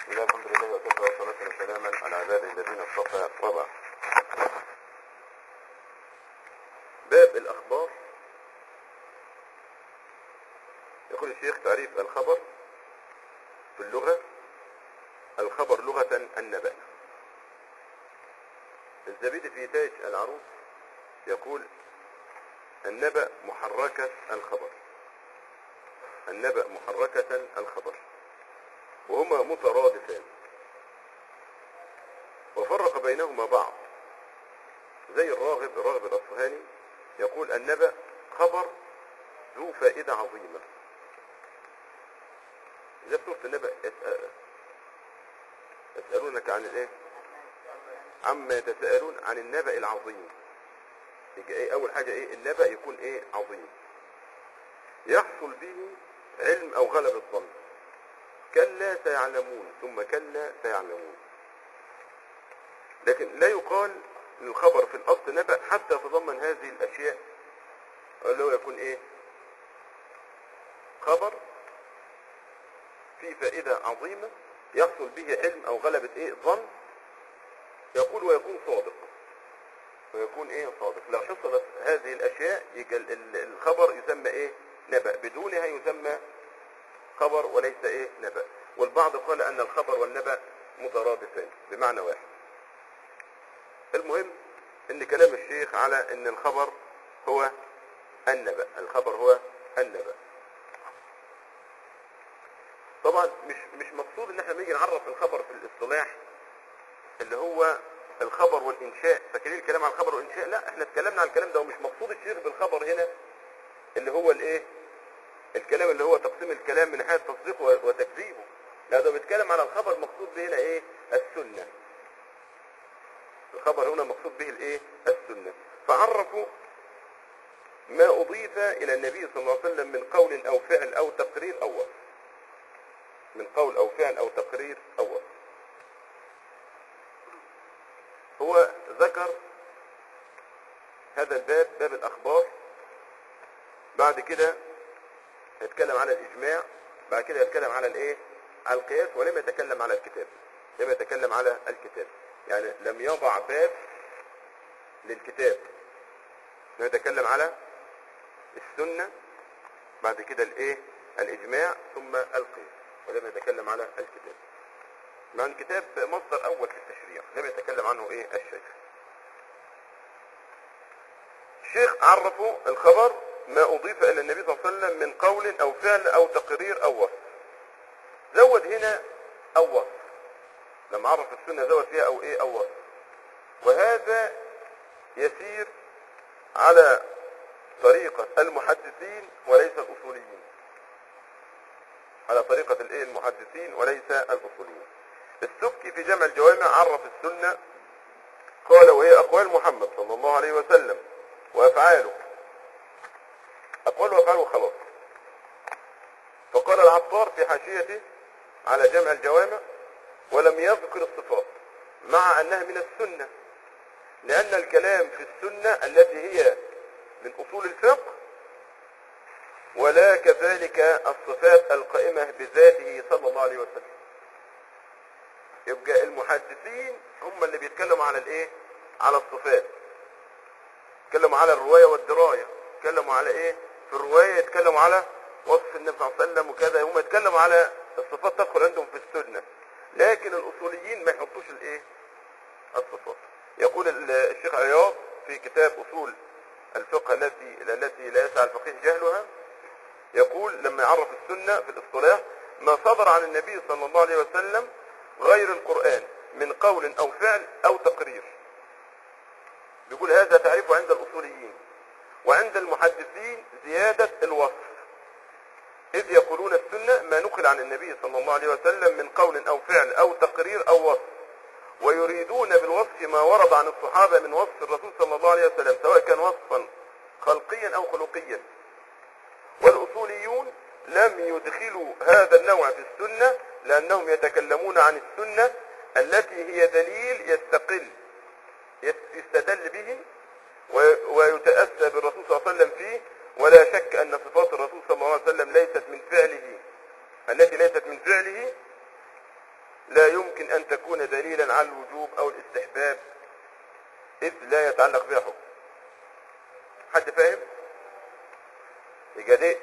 بسم الله الحمد لله وكفى والصلاة وسلاما على عباده الذين اصطفى طبعا باب الأخبار يقول الشيخ تعريف الخبر في اللغة الخبر لغة النبأ الزبيدي في تاج العروس يقول النبأ محركة الخبر النبأ محركة الخبر وهما مترادفان وفرق بينهما بعض زي الراغب الراغب الأصفهاني يقول النبأ خبر ذو فائدة عظيمة إذا سورة النبأ يسأل يسألونك عن الايه عما يتساءلون عن النبأ العظيم يجي ايه اول حاجة ايه النبأ يكون ايه عظيم يحصل به علم او غلب الظن كلا سيعلمون ثم كلا سيعلمون لكن لا يقال ان الخبر في الاصل نبأ حتى يتضمن هذه الاشياء اللي هو يكون ايه خبر في فائدة عظيمة يحصل به علم او غلبة ايه ظن يقول ويكون صادق ويكون ايه صادق لو حصلت هذه الاشياء يجي ال- ال- الخبر يسمى ايه نبأ بدونها يسمى خبر وليس ايه نبأ والبعض قال ان الخبر والنبأ مترادفان بمعنى واحد المهم ان كلام الشيخ على ان الخبر هو النبأ الخبر هو النبأ طبعا مش مش مقصود ان احنا نيجي نعرف الخبر في الاصطلاح اللي هو الخبر والانشاء فاكرين الكلام عن الخبر والانشاء لا احنا اتكلمنا عن الكلام ده ومش مقصود الشيخ بالخبر هنا اللي هو الايه الكلام اللي هو تقسيم الكلام من ناحيه تصديقه و- وتكذيبه لا ده بيتكلم على الخبر مقصود به هنا ايه السنه الخبر هنا مقصود به الايه السنه فعرفوا ما اضيف الى النبي صلى الله عليه وسلم من قول او فعل او تقرير او وصف من قول او فعل او تقرير او وصف هو ذكر هذا الباب باب الاخبار بعد كده يتكلم على الاجماع بعد كده يتكلم على الايه على القياس ولم يتكلم على الكتاب لم يتكلم على الكتاب يعني لم يضع باب للكتاب لم يتكلم على السنة بعد كده الايه الاجماع ثم القياس ولم يتكلم على الكتاب مع الكتاب مصدر اول في التشريع لم يتكلم عنه ايه الشيخ الشيخ عرفوا الخبر ما اضيف الى النبي صلى الله عليه وسلم من قول او فعل او تقرير او وصف زود هنا او وصف لما عرف السنة زود فيها او ايه او وصف وهذا يسير على طريقة المحدثين وليس الاصوليين على طريقة الايه المحدثين وليس الاصوليين السبكي في جمع الجوامع عرف السنة قال وهي اقوال محمد صلى الله عليه وسلم وافعاله اقوال وافعاله خلاص فقال العطار في حاشيته على جمع الجوامع ولم يذكر الصفات مع انها من السنة لان الكلام في السنة التي هي من اصول الفقه ولا كذلك الصفات القائمة بذاته صلى الله عليه وسلم يبقى المحدثين هم اللي بيتكلموا على الايه على الصفات يتكلموا على الرواية والدراية يتكلموا على ايه في الرواية يتكلموا على وصف النبي صلى الله عليه وسلم وكذا هم يتكلموا على الصفات تدخل عندهم في السنة لكن الاصوليين ما يحطوش الايه الصفات يقول ال- الشيخ عياض في كتاب اصول الفقه التي التي لا يسعى الفقيه جهلها يقول لما يعرف السنة في الاصطلاح ما صدر عن النبي صلى الله عليه وسلم غير القرآن من قول او فعل او تقرير بيقول هذا تعريفه عند الاصوليين وعند المحدثين زيادة الوصف إذ يقولون السنة ما نقل عن النبي صلى الله عليه وسلم من قول أو فعل أو تقرير أو وصف ويريدون بالوصف ما ورد عن الصحابة من وصف الرسول صلى الله عليه وسلم سواء كان وصفا خلقيا أو خلقيا والأصوليون لم يدخلوا هذا النوع في السنة لأنهم يتكلمون عن السنة التي هي دليل يستقل يستدل به و- ويتأسى بالرسول صلى الله عليه وسلم فيه ولا شك أن صفات الرسول صلى الله عليه وسلم ليست من فعله التي ليست من فعله لا يمكن أن تكون دليلا على الوجوب أو الاستحباب إذ لا يتعلق بها حكم حد فاهم؟ يبقى دي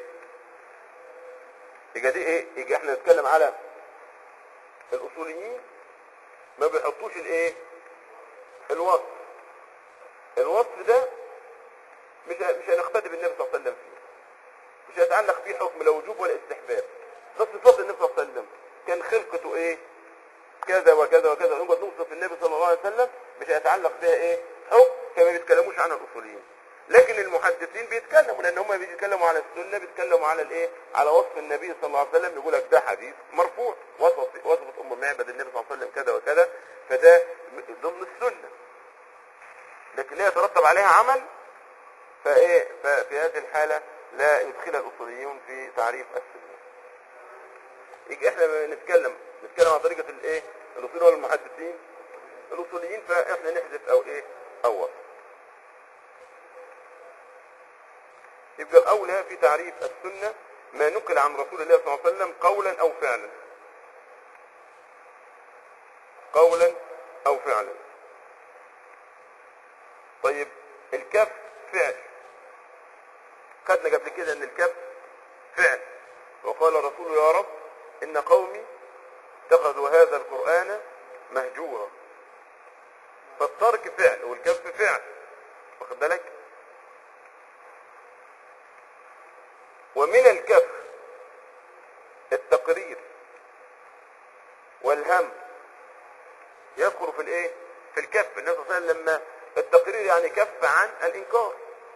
يبقى دي ايه؟ يبقى احنا نتكلم على الأصوليين ما بيحطوش الايه؟ الوصف الوصف ده مش مش هنقتدي بالنبي صلى الله عليه وسلم فيه مش هيتعلق فيه حكم لا وجوب ولا استحباب ده صفات النبي صلى الله عليه وسلم كان خلقته ايه كذا وكذا وكذا نقعد نوصف النبي صلى الله عليه وسلم مش هيتعلق بها ايه حكم كما بيتكلموش عنها الاصوليين لكن المحدثين بيتكلموا لان هم بيتكلموا على السنه بيتكلموا على الايه على وصف النبي صلى الله عليه وسلم يقول لك ده حديث مرفوع وصف وصفت ام معبد النبي صلى الله عليه وسلم كذا وكذا فده ضمن السنه لكن لا يترتب عليها عمل فايه ففي هذه الحاله لا يدخلها الاصوليون في تعريف السنه يجي احنا لما نتكلم نتكلم عن طريقه الايه الاصول والمحدثين الاصوليين فاحنا نحذف او ايه او وصف يبقى الاولى في تعريف السنه ما نقل عن رسول الله صلى الله عليه وسلم قولا او فعلا قولا او فعلا طيب الكف فعل خدنا قبل كده ان الكف فعل وقال الرسول يا رب ان قومي اتخذوا هذا القرآن مهجورا فالترك فعل والكف فعل واخد بالك ومن الكف التقرير والهم يذكر في الايه في الكف النبي صلى الله عليه وسلم لما التقرير يعني كف عن الانكار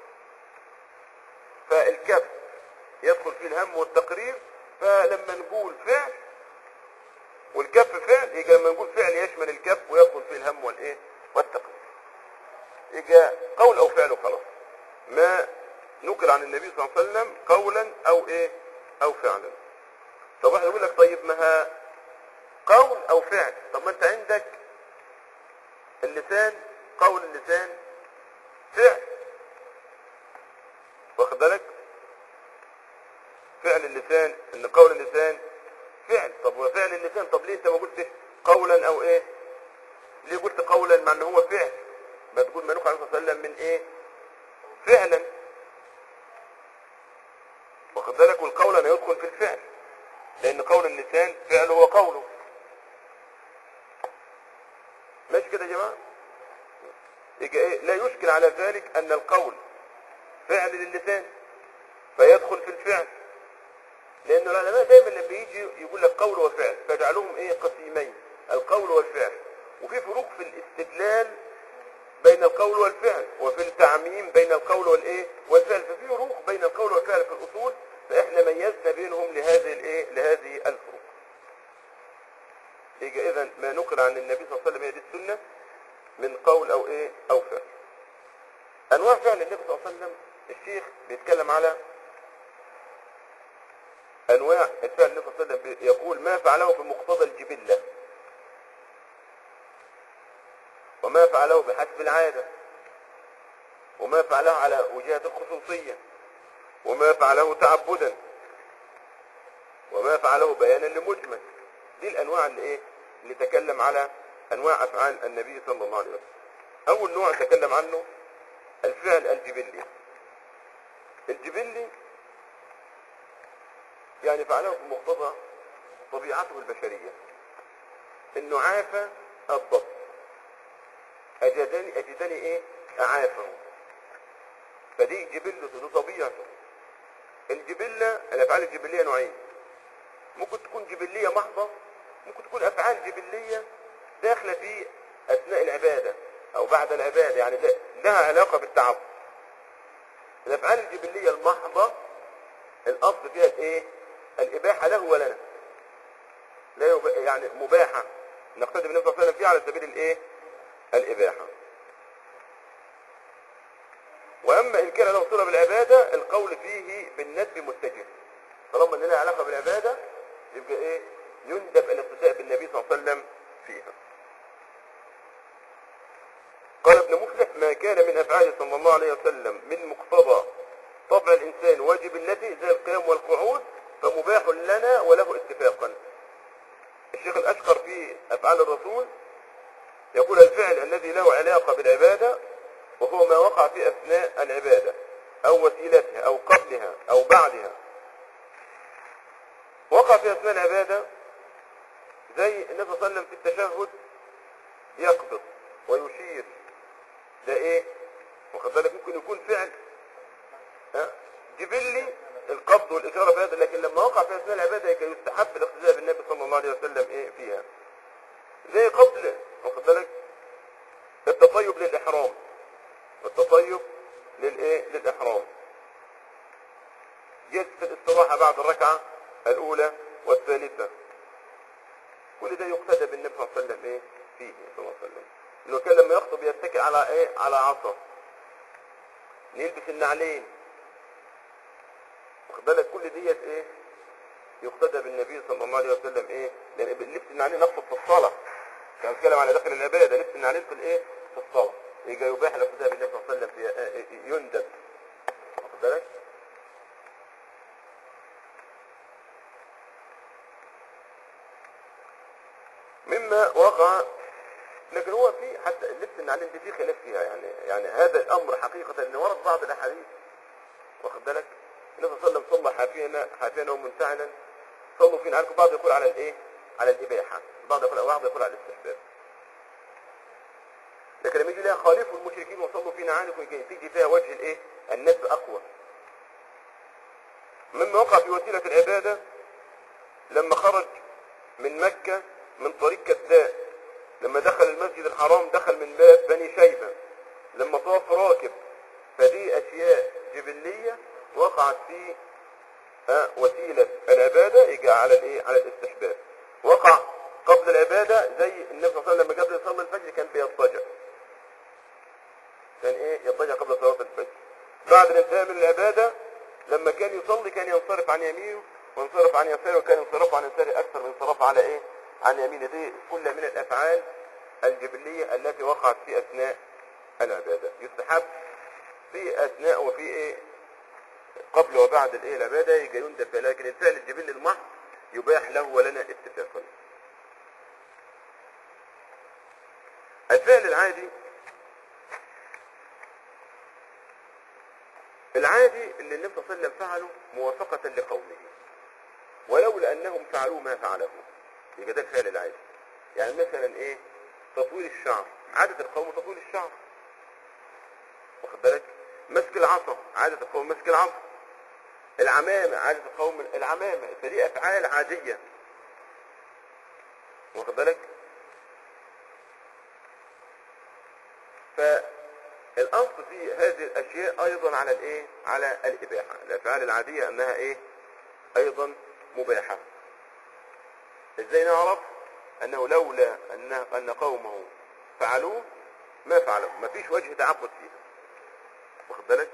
فالكف يدخل فيه الهم والتقرير فلما نقول فعل والكف فعل يجي لما نقول فعل يشمل الكف ويدخل فيه الهم والايه والتقرير يجي قول او فعل وخلاص ما نقل عن النبي صلى الله عليه وسلم قولا او ايه او فعلا طب واحد يقول لك طيب ما ها قول او فعل طب ما انت عندك اللسان قول اللسان فعل واخد بالك فعل اللسان ان قول اللسان فعل طب وفعل اللسان طب ليه انت ما قلتش قولا او ايه ليه قلت قولا مع ان هو فعل ما تقول ما نقول عليه الصلاه والسلام من ايه فعلا واخد بالك والقول لا يدخل في الفعل لان قول اللسان فعله وقوله ماشي كده يا جماعه يبقى ايه لا يشكل على ذلك ان القول فعل للسان فيدخل في الفعل لان العلماء دايما لما يجي يقول لك قول وفعل فيجعلهم ايه قسيمين القول والفعل وفي فروق في الاستدلال بين القول والفعل وفي التعميم بين القول والايه والفعل ففي فروق بين القول والفعل في الاصول فاحنا ميزنا بينهم لهذه الايه لهذه الفروق يجي اذا ما نقل عن النبي صلى الله عليه وسلم هي دي السنه من قول او ايه او فعل انواع فعل النبي صلى الله عليه وسلم الشيخ بيتكلم على انواع الفعل النبي صلى الله عليه وسلم يقول ما فعله بمقتضى الجبله وما فعله بحسب العاده وما فعله على وجهه الخصوصيه وما فعله تعبدا وما فعله بيانا لمجمل دي الانواع اللي ايه اللي تكلم على انواع افعال النبي صلى الله عليه وسلم اول نوع تكلم عنه الفعل الجبلي الجبلي يعني فعله بمقتضى طبيعته البشرية انه عافى الضب اجدني اجدني ايه اعافه فدي جبلته دي طبيعته الجبلة الافعال الجبلية نوعين ممكن تكون جبلية محضة ممكن تكون افعال جبلية داخلة في اثناء العبادة او بعد العبادة يعني ده لها علاقة بالتعبد الافعال الجبلية المحضة الاصل فيها الايه الاباحة له ولنا لا يب... يعني مباحة نقتدي بالنبي صلى الله عليه وسلم فيها على سبيل الايه الاباحة واما ان كان له صله بالعباده القول فيه بالندب متجه طالما ان لها علاقه بالعباده يبقى ايه يندب الاقتداء بالنبي صلى الله عليه وسلم فيها قال ابن مفلح ما كان من افعاله صلى الله عليه وسلم من مقتضى طبع الانسان واجب التي زي القيام والقعود فمباح لنا وله اتفاقا الشيخ الشيخ الأشقر في أفعال الرسول يقول الفعل الذي له علاقة بالعبادة وهو ما وقع في أثناء العبادة أو وسيلتها أو قبلها أو بعدها وقع في أثناء العبادة زي النبي صلى الله عليه وسلم في التشهد يقبض ويشير ده ايه واخد بالك ممكن يكون فعل ها جبلي القبض والإشارة في هذا لكن لما وقع في أثناء العبادة كان يستحب الاقتداء بالنبي صلى الله عليه وسلم ايه فيها زي قبل واخد بالك التطيب للإحرام التطيب للايه للإحرام جلسة الاستراحة بعد الركعة الأولى والثالثة كل ده يقتدى بالنبي صلى الله عليه وسلم ايه فيه صلى الله عليه وسلم انه كان لما يخطب يتكئ على ايه على عصا نلبس النعلين واخد بالك كل ديت ايه يقتدى بالنبي صلى الله عليه وسلم ايه لان لبس النعلين نقصد في الصلاه كان بيتكلم على داخل العباده لبس النعلين في الايه في الصلاه يجي يباح الاقتداء بالنبي صلى الله عليه وسلم في آه، آه، يندب واخد بالك مما وقع لكن هو في حتى لبس النعلين دي في خلاف فيها يعني يعني هذا الامر حقيقه ان ورد بعض الاحاديث واخد بالك النبي صلى الله عليه وسلم صلى حافينا حافينا ومنفعلا صلوا فينا عنكم بعض يقول على الايه على الاباحه بعض يقول بعض يقول على الاستحباب لكن لما يجي لها خالفوا المشركين وصلوا فينا عنكم يجي- تيجي فيها وجه الايه الندب اقوى مما وقع في وسيله العباده لما خرج من مكة من طريق كداء لما دخل المسجد الحرام دخل من باب بني شيبة لما طاف راكب فدي أشياء جبلية وقعت في آه، وسيلة العبادة يجي على الايه على الاستحباب وقع قبل العبادة زي النبي صلى الله عليه وسلم لما قبل يصلي الفجر كان بيضطجع كان ايه يضطجع قبل صلاة الفجر بعد الانتهاء من العبادة لما كان يصلي كان ينصرف عن يمينه وينصرف عن يساره وكان ينصرف عن يساره اكثر من انصراف على ايه عن يمينه دي كل من الافعال الجبلية التي وقعت في اثناء العبادة يستحب في اثناء وفي ايه قبل وبعد الايه العبادة يجي يندب فيها. لكن الفعل الجبلي المحض يباح له ولنا اتفاقا الفعل العادي العادي اللي النبي صلى الله عليه وسلم فعله موافقة لقوله ولولا انهم فعلوا ما فعله يبقى ده الفعل العادي يعني مثلا ايه تطويل الشعر عادة القوم تطويل الشعر واخد بالك مسك العصا عادة القوم مسك العصا العمامة عادة القوم العمامة فدي افعال عادية واخد بالك فالاصل في هذه الاشياء ايضا على الايه على الاباحة الافعال العادية انها ايه ايضا مباحة ازاي نعرف انه لولا ان ان قومه فعلوه ما فعلوه ما فيش وجه تعبد فيها واخد بالك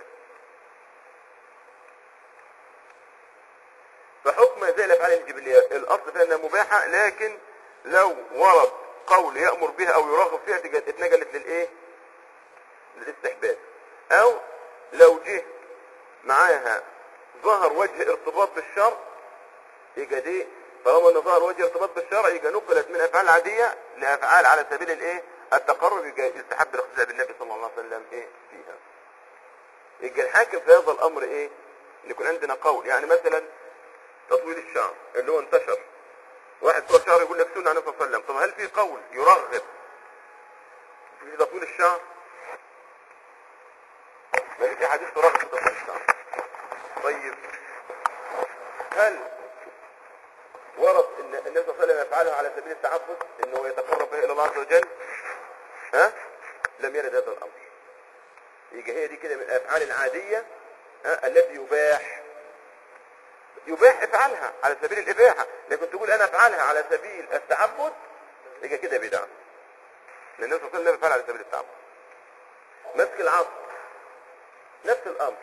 فحكم زي الافعال الجبليه الاصل فيها انها مباحه لكن لو ورد قول يامر بها او يرغب فيها تج- اتنقلت للايه للاستحباب او لو جه معاها ظهر وجه ارتباط بالشرع يبقى دي طالما ان ظهر وجه ارتباط بالشرع يبقى نقلت من افعال عاديه لافعال على سبيل الايه التقرب يبقى يستحب الاقتداء بالنبي صلى الله عليه وسلم ايه فيها يبقى الحاكم في هذا الامر ايه ان يكون عندنا قول يعني مثلا تطويل الشعر اللي هو انتشر واحد طول شعر يقول لك سنة عن النبي صلى الله عليه وسلم طب هل في قول يرغب في تطويل الشعر ما في حديث ترغب في تطويل الشعر طيب هل ورد ان النبي صلى الله عليه وسلم يفعله على سبيل التعبد انه يتقرب به الى الله عز وجل ها لم يرد هذا الامر يجي هي دي كده من الافعال العاديه ها التي يباح يباح افعالها على سبيل الاباحه لكن تقول انا افعلها على سبيل التعبد يبقى كده بدعه لان النبي صلى الله عليه وسلم يفعل على سبيل التعبد مسك العصر نفس الامر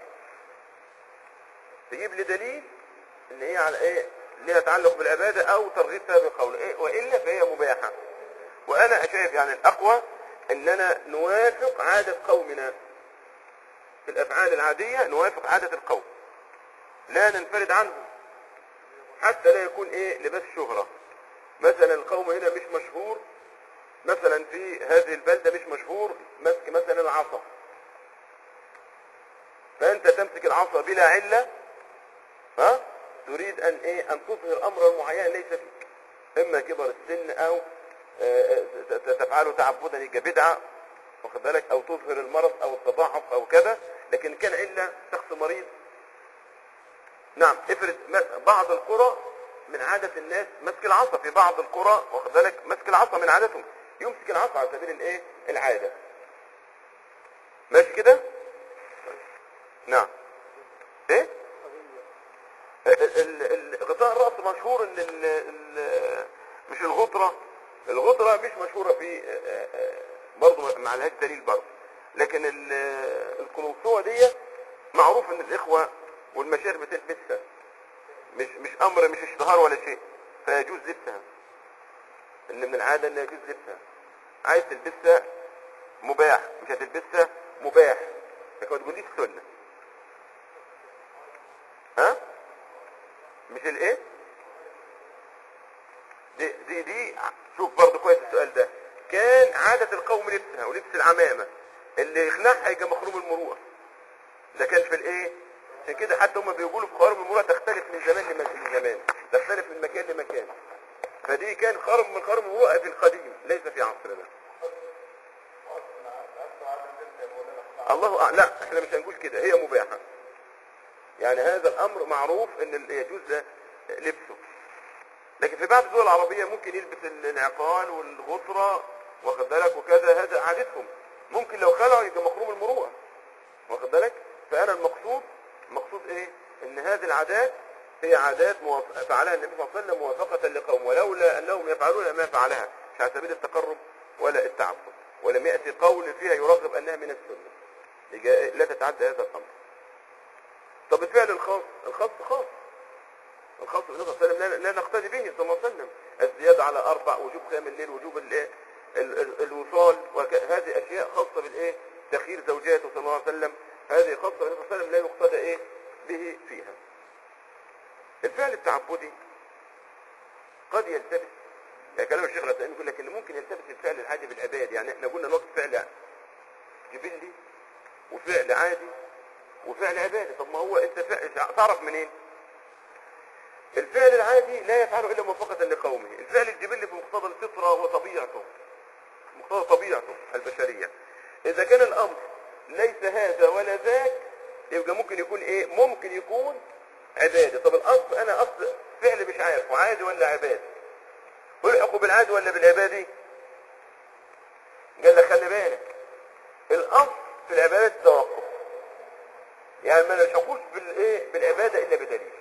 تجيب لي دليل ان هي على ايه لها تعلق بالعباده او ترغيبها بقول إيه والا فهي مباحه وانا شايف يعني الاقوى اننا نوافق عاده قومنا في الافعال العاديه نوافق عاده القوم لا ننفرد عنهم حتى لا يكون ايه لباس شهره مثلا القوم هنا مش مشهور مثلا في هذه البلدة مش مشهور مسك مثلا العصا فانت تمسك العصا بلا علة ها تريد ان ايه ان تظهر امرا معينا ليس فيك اما كبر السن او آه، آه، تفعله تعبدا يبقى بدعه واخد بالك او تظهر المرض او التضاعف او كذا لكن كان الا شخص مريض نعم افرض م- بعض القرى من عادة الناس مسك العصا في بعض القرى واخد بالك مسك العصا من عادتهم يمسك العصا على سبيل الايه العادة ماشي كده نعم ايه ال- ال- ال- غطاء الرأس مشهور ان ال ال مش الغطرة الغطرة مش مشهورة في آه، آه، برضه ما لهاش دليل برضه لكن ال- القلوصوة دي معروف ان الاخوة والمشايخ بتلبسها مش مش امر مش اشتهار ولا شيء فيجوز لبسها ان من العادة ان يجوز لبسها عايز تلبسها مباح مش هتلبسها مباح لكن ما تقوليش سنة ها مش الايه دي دي دي شوف برضه كويس السؤال ده كان عادة القوم لبسها ولبس العمامة اللي يخلعها يبقى مخروم المروءة ده كان في الايه عشان كده حتى هم بيقولوا في خوارم المروءة تختلف من زمان لم- لزمان تختلف من مكان لمكان فدي كان خرم من خرم المروءة في القديم ليس في عصرنا الله أعلم لا احنا مش هنقول كده هي مباحة يعني هذا الامر معروف ان ال- يجوز لبسه لكن في بعض الدول العربية ممكن يلبس ال- العقال والغطرة واخد بالك وكذا هذا عادتهم ممكن لو خلعوا يبقى مخروم المروءة واخد بالك فانا المقصود المقصود ايه ان هذه العادات هي عادات موافق- فعلها النبي صلى الله عليه وسلم موافقة لقوم ولولا انهم يفعلون ما فعلها مش على سبيل التقرب ولا التعبد ولم يأتي قول فيها يرغب انها من السنة يبقى لا تتعدى هذا الامر طب الفعل الخاص الخاص خاص الخاص بالنبي صلى الله عليه وسلم لا, لا نقتدي به صلى الله عليه وسلم الزيادة على أربع وجوب قيام الليل وجوب الايه ال- ال- الوصال وك- هذه أشياء خاصة بالإيه تخيير زوجاته صلى الله عليه وسلم هذه خاصة بالنبي صلى الله عليه وسلم لا يقتدى إيه به فيها الفعل التعبدي قد يلتبس يعني كلام الشيخ العثيمين يقول لك ان ممكن يلتبس الفعل العادي بالعباد يعني احنا قلنا الوقت فعل جبلي وفعل عادي وفعل عبادي طب ما هو انت فعل تعرف منين الفعل العادي لا يفعله الا موافقة لقومه الفعل الجبلي في مقتضى الفطرة وطبيعته مقتضى طبيعته البشرية اذا كان الامر ليس هذا ولا ذاك يبقى ممكن يكون ايه ممكن يكون عبادي طب الاصل انا اصل فعل مش عارف وعادي ولا عبادي الحقوا بالعادي ولا بالعبادي قال لك خلي بالك الاصل في العبادات التوقف يعني ما نلحقوش بالايه بالعباده الا بدليل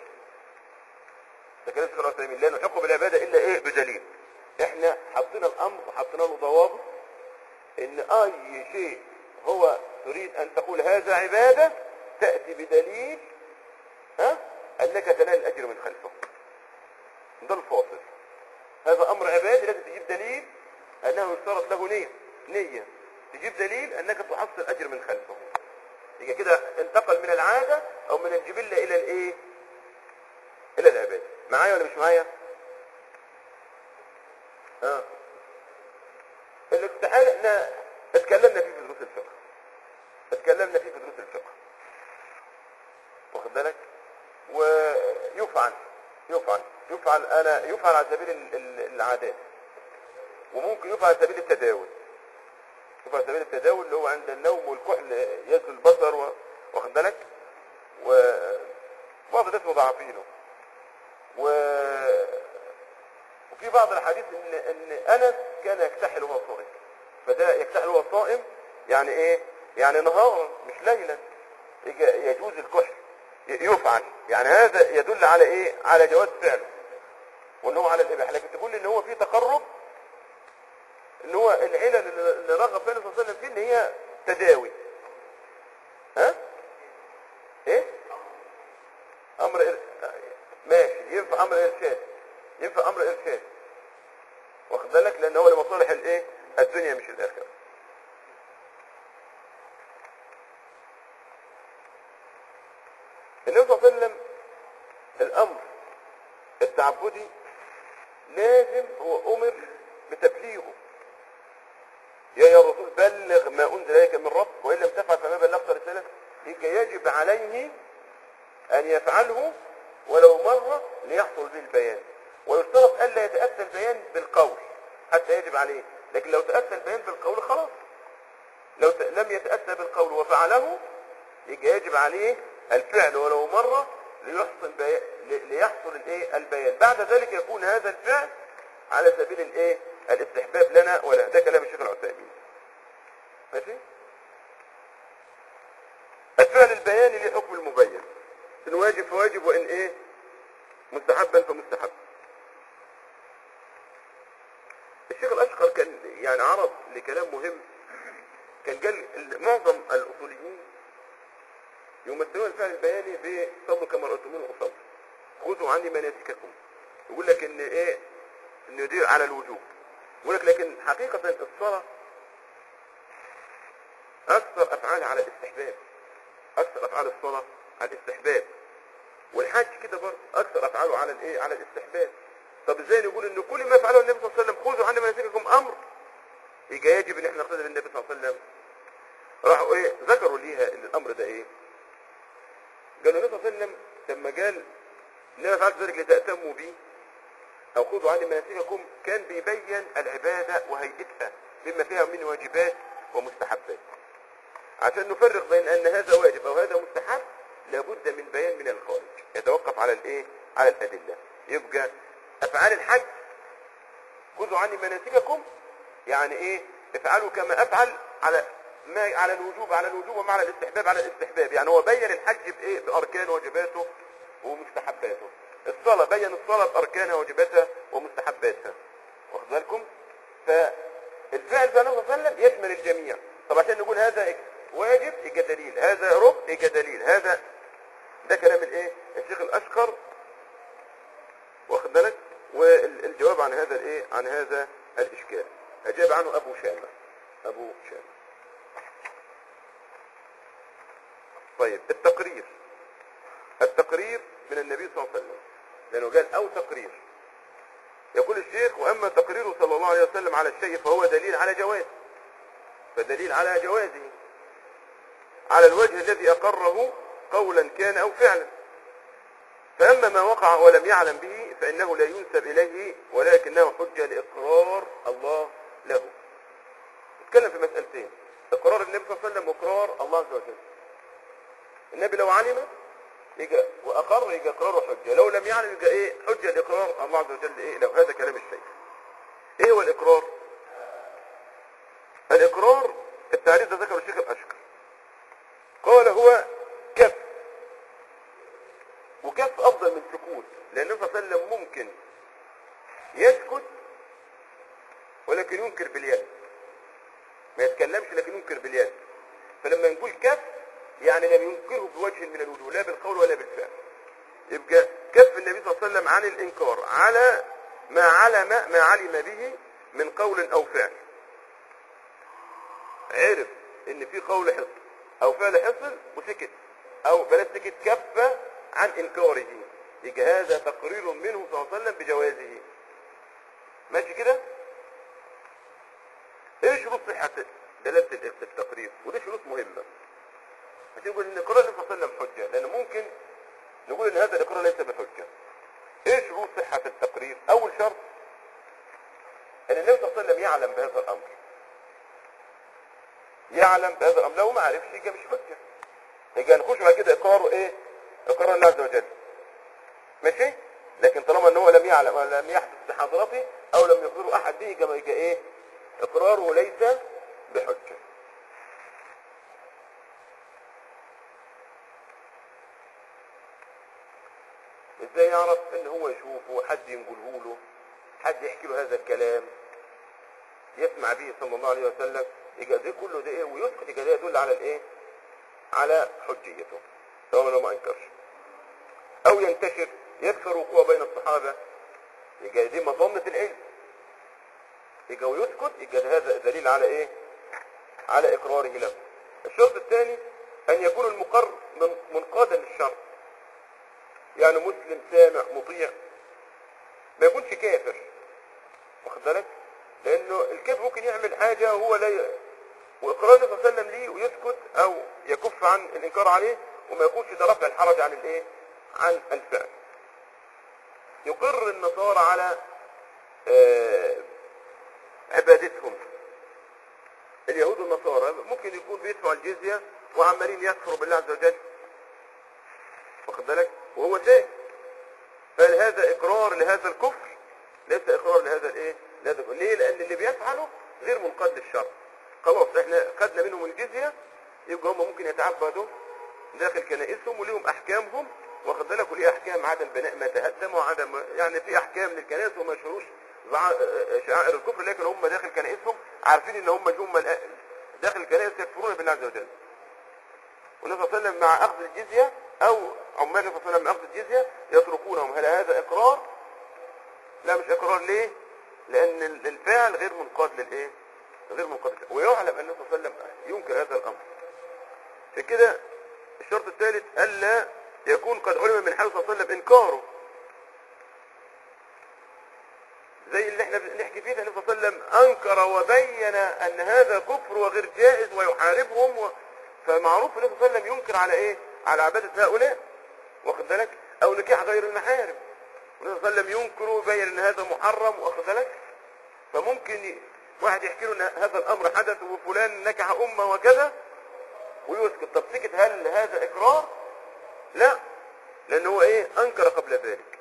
ده كلام الشيخ العثيمين لا نلحقه بالعباده الا ايه بدليل احنا حطينا الامر وحطينا له ضوابط ان اي شيء هو تريد ان تقول هذا عباده تاتي بدليل ها انك تنال الاجر من خلفه ده الفاصل هذا امر عبادي لازم تجيب دليل انه يشترط له نيه نيه تجيب دليل انك تحصل اجر من خلفه يبقى كده انتقل من العاده او من الجبله الى الايه الى العباده معايا ولا مش معايا اه الاستحالة احنا اتكلمنا فيه في دروس الفقه اتكلمنا فيه في دروس الفقه واخد بالك ويفعل يفعل يفعل انا يفعل على سبيل ال- ال- العادات وممكن يفعل على سبيل التداول يفعل على سبيل التداول اللي هو عند النوم والكحل يزل البصر و- واخد بالك وبعض الناس مضاعفينه و... وفي بعض الحديث ان ان انس كان يكتحل وهو صائم فده يكتحل وهو صائم يعني ايه يعني نهارا مش ليلا يج- يجوز الكحل ي- يفعل يعني هذا يدل على ايه على جواز فعله وان هو على الاباحه لكن تقول ان هو في تقرب ان هو العلل اللي اللي رغب فيها النبي صلى الله عليه وسلم فيه ان هي تداوي ها ايه امر إر- ماشي ينفع امر ارشاد ينفع امر ارشاد واخد بالك لان هو لمصالح الايه الدنيا مش الاخره النبي صلى الله عليه وسلم الامر التعبدي لازم هو امر بتبليغه يا يا رسول بلغ ما انزل اليك من ربك وان لم تفعل فما بلغت رسالته يبقى يجب عليه ان يفعله ولو مرة ليحصل به البيان ويشترط الا يتأتى البيان بالقول حتى يجب عليه لكن لو تأتى البيان بالقول خلاص لو ت- لم يتأتى بالقول وفعله يبقى يجب عليه الفعل ولو مرة ليحصل بي... ل- ليحصل الايه البيان بعد ذلك يكون هذا الفعل على سبيل الايه الاستحباب لنا ولا ده كلام الشيخ العثيمين ماشي الفعل البياني له حكم المبين ان واجب فواجب وان ايه مستحبا فمستحب الشيخ الاشقر كان يعني عرض لكلام مهم كان قال ال- معظم الاصوليين يمثلون الفعل البياني بصلوا كما رأيتمون أصلوا خذوا عني مناسككم يقول لك ان ايه انه يدير على الوجوب يقول لك لكن حقيقة الصلاة اكثر افعالها على الاستحباب اكثر افعال الصلاة على الاستحباب والحج كده برضه اكثر افعاله على الايه على الاستحباب طب ازاي نقول ان كل ما فعله النبي صلى الله عليه وسلم خذوا عني مناسككم امر يبقى يجب ان احنا نقتدي بالنبي صلى الله عليه وسلم راحوا ايه ذكروا ليها ان الامر ده ايه قالوا النبي صلى الله عليه وسلم لما قال انما فعلت ذلك لتأتموا بي او خذوا عني مناسككم كان بيبين العبادة وهيئتها بما فيها من واجبات ومستحبات عشان نفرق بين ان هذا واجب او هذا مستحب لابد من بيان من الخارج يتوقف على الايه على الادله يبقى افعال الحج خذوا عني مناسككم يعني ايه افعلوا كما افعل على ما على الوجوب على الوجوب وما على الاستحباب على الاستحباب يعني هو بين الحج بايه باركان واجباته ومستحباته الصلاه بين الصلاه باركانها وواجباتها ومستحباتها واخد بالكم فالفعل بقى النبي صلى الله عليه وسلم يشمل الجميع طب عشان نقول هذا واجب يبقى دليل هذا ركن يبقى دليل هذا ده كلام الايه الشيخ الاشقر واخد بالك والجواب عن هذا الايه عن هذا الاشكال اجاب عنه ابو شامه ابو شامه طيب التقرير التقرير من النبي صلى الله عليه وسلم لانه قال او تقرير يقول الشيخ واما تقريره صلى الله عليه وسلم على الشيء فهو دليل على جواز فدليل على جوازه على الوجه الذي اقره قولا كان او فعلا فاما ما وقع ولم يعلم به فانه لا ينسب اليه ولكنه حجه لاقرار الله له نتكلم في مسألتين اقرار النبي صلى الله عليه وسلم واقرار الله عز وجل النبي لو علم يجي واقر يجي اقراره حجه لو لم يعلم يجي ايه حجه لاقرار الله عز وجل ايه لو هذا كلام الشيخ ايه هو الاقرار الاقرار التعريف ده ذكره الشيخ الاشقر قال هو كف وكف افضل من سكوت لان النبي صلى الله عليه وسلم ممكن يسكت ولكن ينكر باليد ما يتكلمش لكن ينكر باليد فلما نقول كف يعني لم ينكره بوجه من الوجوه لا بالقول ولا بالفعل يبقى كف النبي صلى الله عليه وسلم عن الانكار على ما علم ما علم به من قول او فعل عرف ان في قول حصل او فعل حصل وسكت او بلاش سكت كف عن انكاره يبقى هذا تقرير منه صلى الله عليه وسلم بجوازه ماشي كده ايه شروط صحة دلالة التقرير ودي شروط مهمة عشان نقول ان اقرار النبي صلى الله عليه وسلم حجة لان ممكن نقول ان هذا الاقرار ليس بحجة ايه شروط صحة التقرير اول شرط ان النبي صلى الله عليه وسلم يعلم بهذا الامر يعلم بهذا الامر لو ما عرفش يبقى مش حجة يبقى نخش بعد كده اقرار ايه اقرار الله عز وجل ماشي لكن طالما ان هو لم يعلم او لم يحدث بحضرته او لم يخبره احد به يبقى يبقى ايه اقراره ليس بحجة ازاي يعرف ان هو يشوفه حد ينقله له حد يحكي له هذا الكلام يسمع به صلى الله عليه وسلم يبقى ده كله ده ايه ويسكت يبقى ده يدل على الايه على حجيته سواء لو ما انكرش او ينتشر يكثر وقوع بين الصحابة يبقى دي مظنة العلم يبقى ويسكت يبقى هذا دليل على ايه على اقراره له الشرط الثاني ان يكون المقر من منقادا للشرع يعني مسلم سامع مطيع ما يكونش كافر واخد بالك لانه الكيف ممكن يعمل حاجة هو لا ي... واقرار النبي صلى الله عليه وسلم ليه ويسكت او يكف عن الانكار عليه وما يكونش ده رفع الحرج عن الايه عن الفعل يقر النصارى على آه، عبادتهم اليهود والنصارى ممكن يكون بيدفعوا الجزية وعمالين يكفروا بالله عز وجل واخد بالك وهو شيء فهل هذا اقرار لهذا الكفر ليس اقرار لهذا الايه لهذا الكفر ليه لان اللي بيفعله غير منقاد للشرع خلاص احنا خدنا منهم الجزية يبقى هم ممكن يتعبدوا داخل كنائسهم وليهم احكامهم واخد بالك وليه احكام عدم بناء ما تهدم وعدم يعني في احكام للكنائس وما يشهروش بع- شعائر الكفر لكن هم داخل كنائسهم عارفين ان هم اللي هم الأ- داخل الكنائس يكفرون بالله عز وجل والنبي صلى الله عليه وسلم مع اخذ الجزيه او عمال النبي صلى الله عليه وسلم مع اخذ الجزيه يتركونهم هل هذا اقرار؟ لا مش اقرار ليه؟ لان ال- الفعل غير منقاد للايه؟ غير منقاد للفعل. ويعلم ان النبي صلى الله عليه وسلم ينكر هذا الامر عشان كده الشرط الثالث الا يكون قد علم من حال صلى الله عليه وسلم انكاره زي اللي احنا بنحكي فيه ده النبي صلى الله عليه وسلم انكر وبين ان هذا كفر وغير جائز ويحاربهم و... فمعروف النبي صلى الله عليه وسلم ينكر على ايه على عباده هؤلاء واخد بالك او نكاح غير المحارم والنبي صلى الله عليه وسلم ينكر ويبين ان هذا محرم واخد بالك فممكن ي... واحد يحكي له ان هذا الامر حدث وفلان نكح امه وكذا ويسكت طب سكت هل هذا اقرار لا لان هو ايه انكر قبل ذلك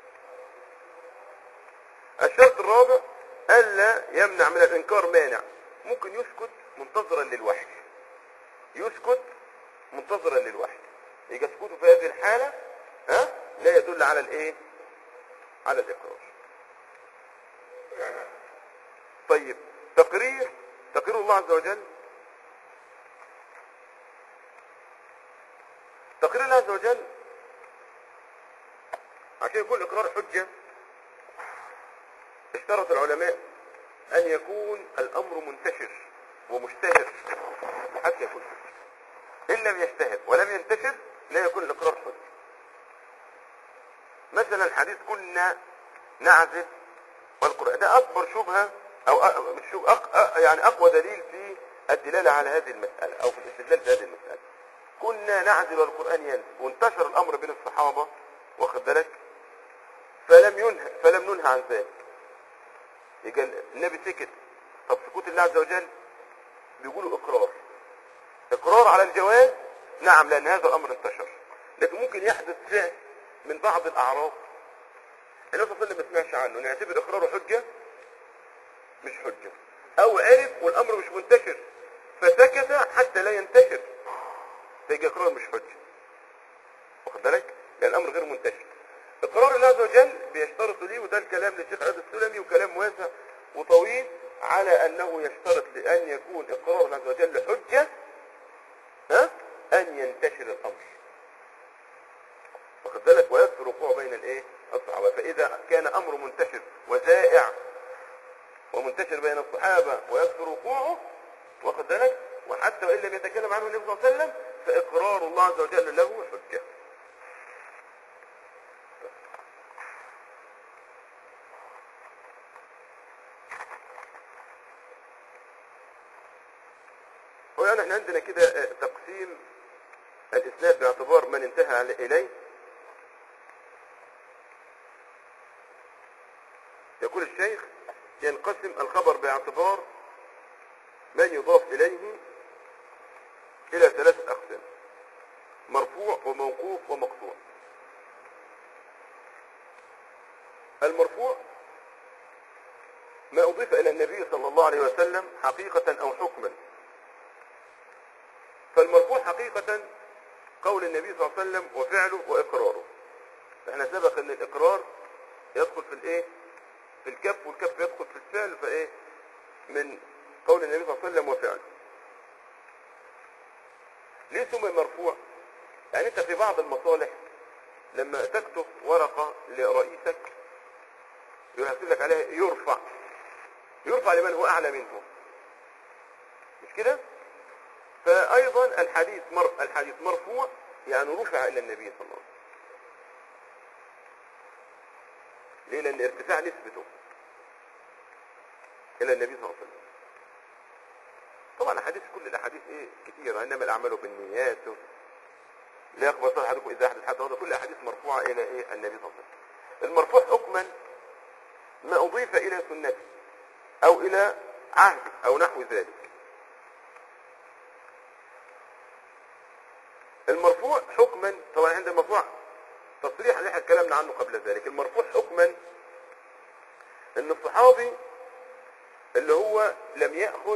الشرط الرابع الا يمنع من الانكار مانع ممكن يسكت منتظرا للوحي يسكت منتظرا للوحي يبقى سكوته في هذه الحاله ها لا يدل على الايه على الاقرار طيب تقرير تقرير الله عز وجل تقرير الله عز وجل عشان يكون الاقرار حجه اشترط العلماء ان يكون الامر منتشر ومشتهر حتى يكون حجة ان لم يشتهر ولم ينتشر لا يكون الاقرار حجه مثلا حديث كنا نعزف والقران ده اكبر شبهه او أ- مش شبهة أق... أ- يعني اقوى دليل في الدلاله على هذه المساله او في الاستدلال في هذه المساله كنا نعزل والقران ينزل وانتشر الامر بين الصحابه واخد بالك فلم ينهى فلم ننهى عن ذلك يبقى النبي سكت طب سكوت الله عز وجل بيقولوا اقرار اقرار على الجواز نعم لان هذا الامر انتشر لكن ممكن يحدث فعل من بعض الاعراض النبي صلى الله عليه وسلم ما سمعش عنه نعتبر اقراره حجه مش حجه او عرف والامر مش منتشر فسكت حتى لا ينتشر فيجي اقرار مش حجه واخد بالك لان الامر غير منتشر اقرار الله عز وجل بيشترط ليه وده الكلام للشيخ عبد السلمي وكلام واسع وطويل على انه يشترط لان يكون اقرار الله عز وجل حجه ها ان ينتشر الامر واخد بالك ويكثر وقوع بين الايه الصحابه فاذا كان امر منتشر وزائع ومنتشر بين الصحابه ويكثر وقوعه واخد بالك وحتى وان لم يتكلم عنه النبي صلى الله عليه وسلم فاقرار الله عز وجل له حجه هو يعني احنا عندنا كده آه، تقسيم الاسناد باعتبار من انتهى على- اليه يقول الشيخ ينقسم الخبر باعتبار من يضاف اليه الى ثلاثة اقسام مرفوع وموقوف ومقطوع المرفوع ما اضيف الى النبي صلى الله عليه وسلم حقيقة او حكما فالمرفوع حقيقة قول النبي صلى الله عليه وسلم وفعله وإقراره احنا سبق ان الإقرار يدخل في الايه في الكف والكف يدخل في الفعل فايه من قول النبي صلى الله عليه وسلم وفعله ليه سمي مرفوع يعني انت في بعض المصالح لما تكتب ورقة لرئيسك يرسل لك عليها يرفع يرفع لمن هو اعلى منه مش كده فايضا الحديث مر... الحديث مرفوع يعني رفع الى النبي صلى الله عليه وسلم ليه لان ارتفاع نسبته الى النبي صلى الله عليه وسلم طبعا الاحاديث كل الاحاديث ايه كثيره انما الاعمال بالنيات لا يقبل صالح احدكم اذا احدث حتى هذا كل الاحاديث مرفوعه الى ايه النبي صلى الله عليه وسلم المرفوع حكما ما اضيف الى سنته او الى عهده او نحو ذلك المرفوع حكما طبعا عند المرفوع تصريح اللي احنا اتكلمنا عنه قبل ذلك المرفوع حكما ان الصحابي اللي هو لم يأخذ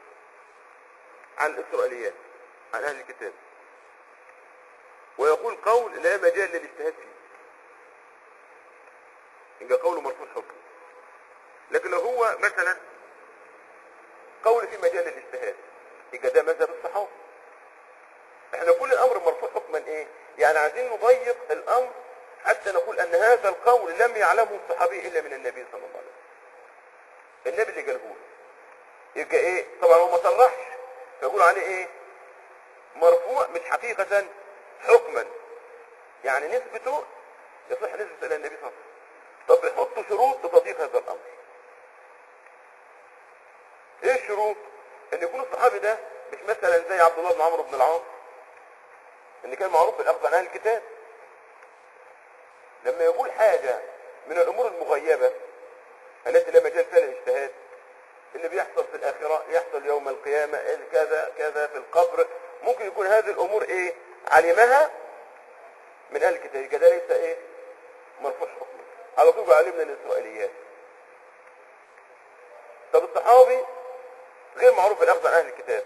عن الإسرائيليات عن أهل الكتاب ويقول قول لا مجال للاجتهاد فيه يبقى قوله مرفوع حكم لكن لو هو مثلا قول في مجال الاجتهاد يبقى ده مذهب الصحابه احنا كل الامر مرفوع حكما ايه يعني عايزين نضيق الامر حتى نقول ان هذا القول لم يعلمه الصحابي الا من النبي صلى الله عليه وسلم النبي اللي قاله له يبقى ايه طبعا هو ما صرحش فيقول عليه ايه مرفوع مش حقيقة حكما يعني نسبته يصح نسبة الى النبي صلى الله عليه وسلم طب يحطوا شروط لتضييق هذا الامر ايه الشروط ان يكون الصحابي ده مش مثلا زي عبد الله بن عمرو بن العاص ان كان معروف بالاخذ عن اهل الكتاب لما يقول حاجة من الامور المغيبة التي لا مجال فيها للاجتهاد اللي بيحصل في الآخرة يحصل يوم القيامة كذا كذا في القبر ممكن يكون هذه الأمور إيه علمها من أهل الكتاب كده ليس إيه مرفوع حكم على طول علمنا الإسرائيليات طب الصحابي غير معروف الأخذ عن أهل الكتاب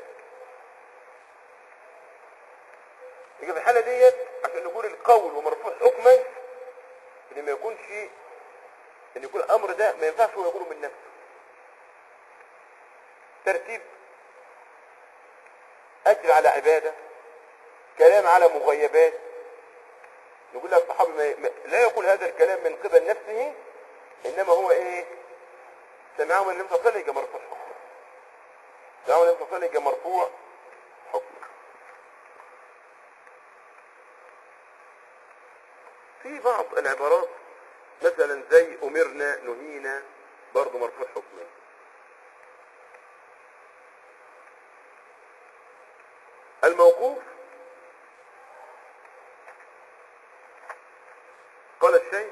يبقى في الحالة ديت عشان نقول القول ومرفوع حكما ان ما يكونش ان يكون الامر ده ما ينفعش هو يقوله من نفسه ترتيب اجر على عباده كلام على مغيبات نقول لك الصحابي ما ما- لا يقول هذا الكلام من قبل نفسه انما هو ايه سمعه من النبي صلى الله عليه وسلم يبقى مرفوع حكم سمعه من النبي صلى الله عليه وسلم يبقى مرفوع حكم في بعض العبارات مثلا زي امرنا نهينا برضه مرفوع حكما الموقوف قال الشيخ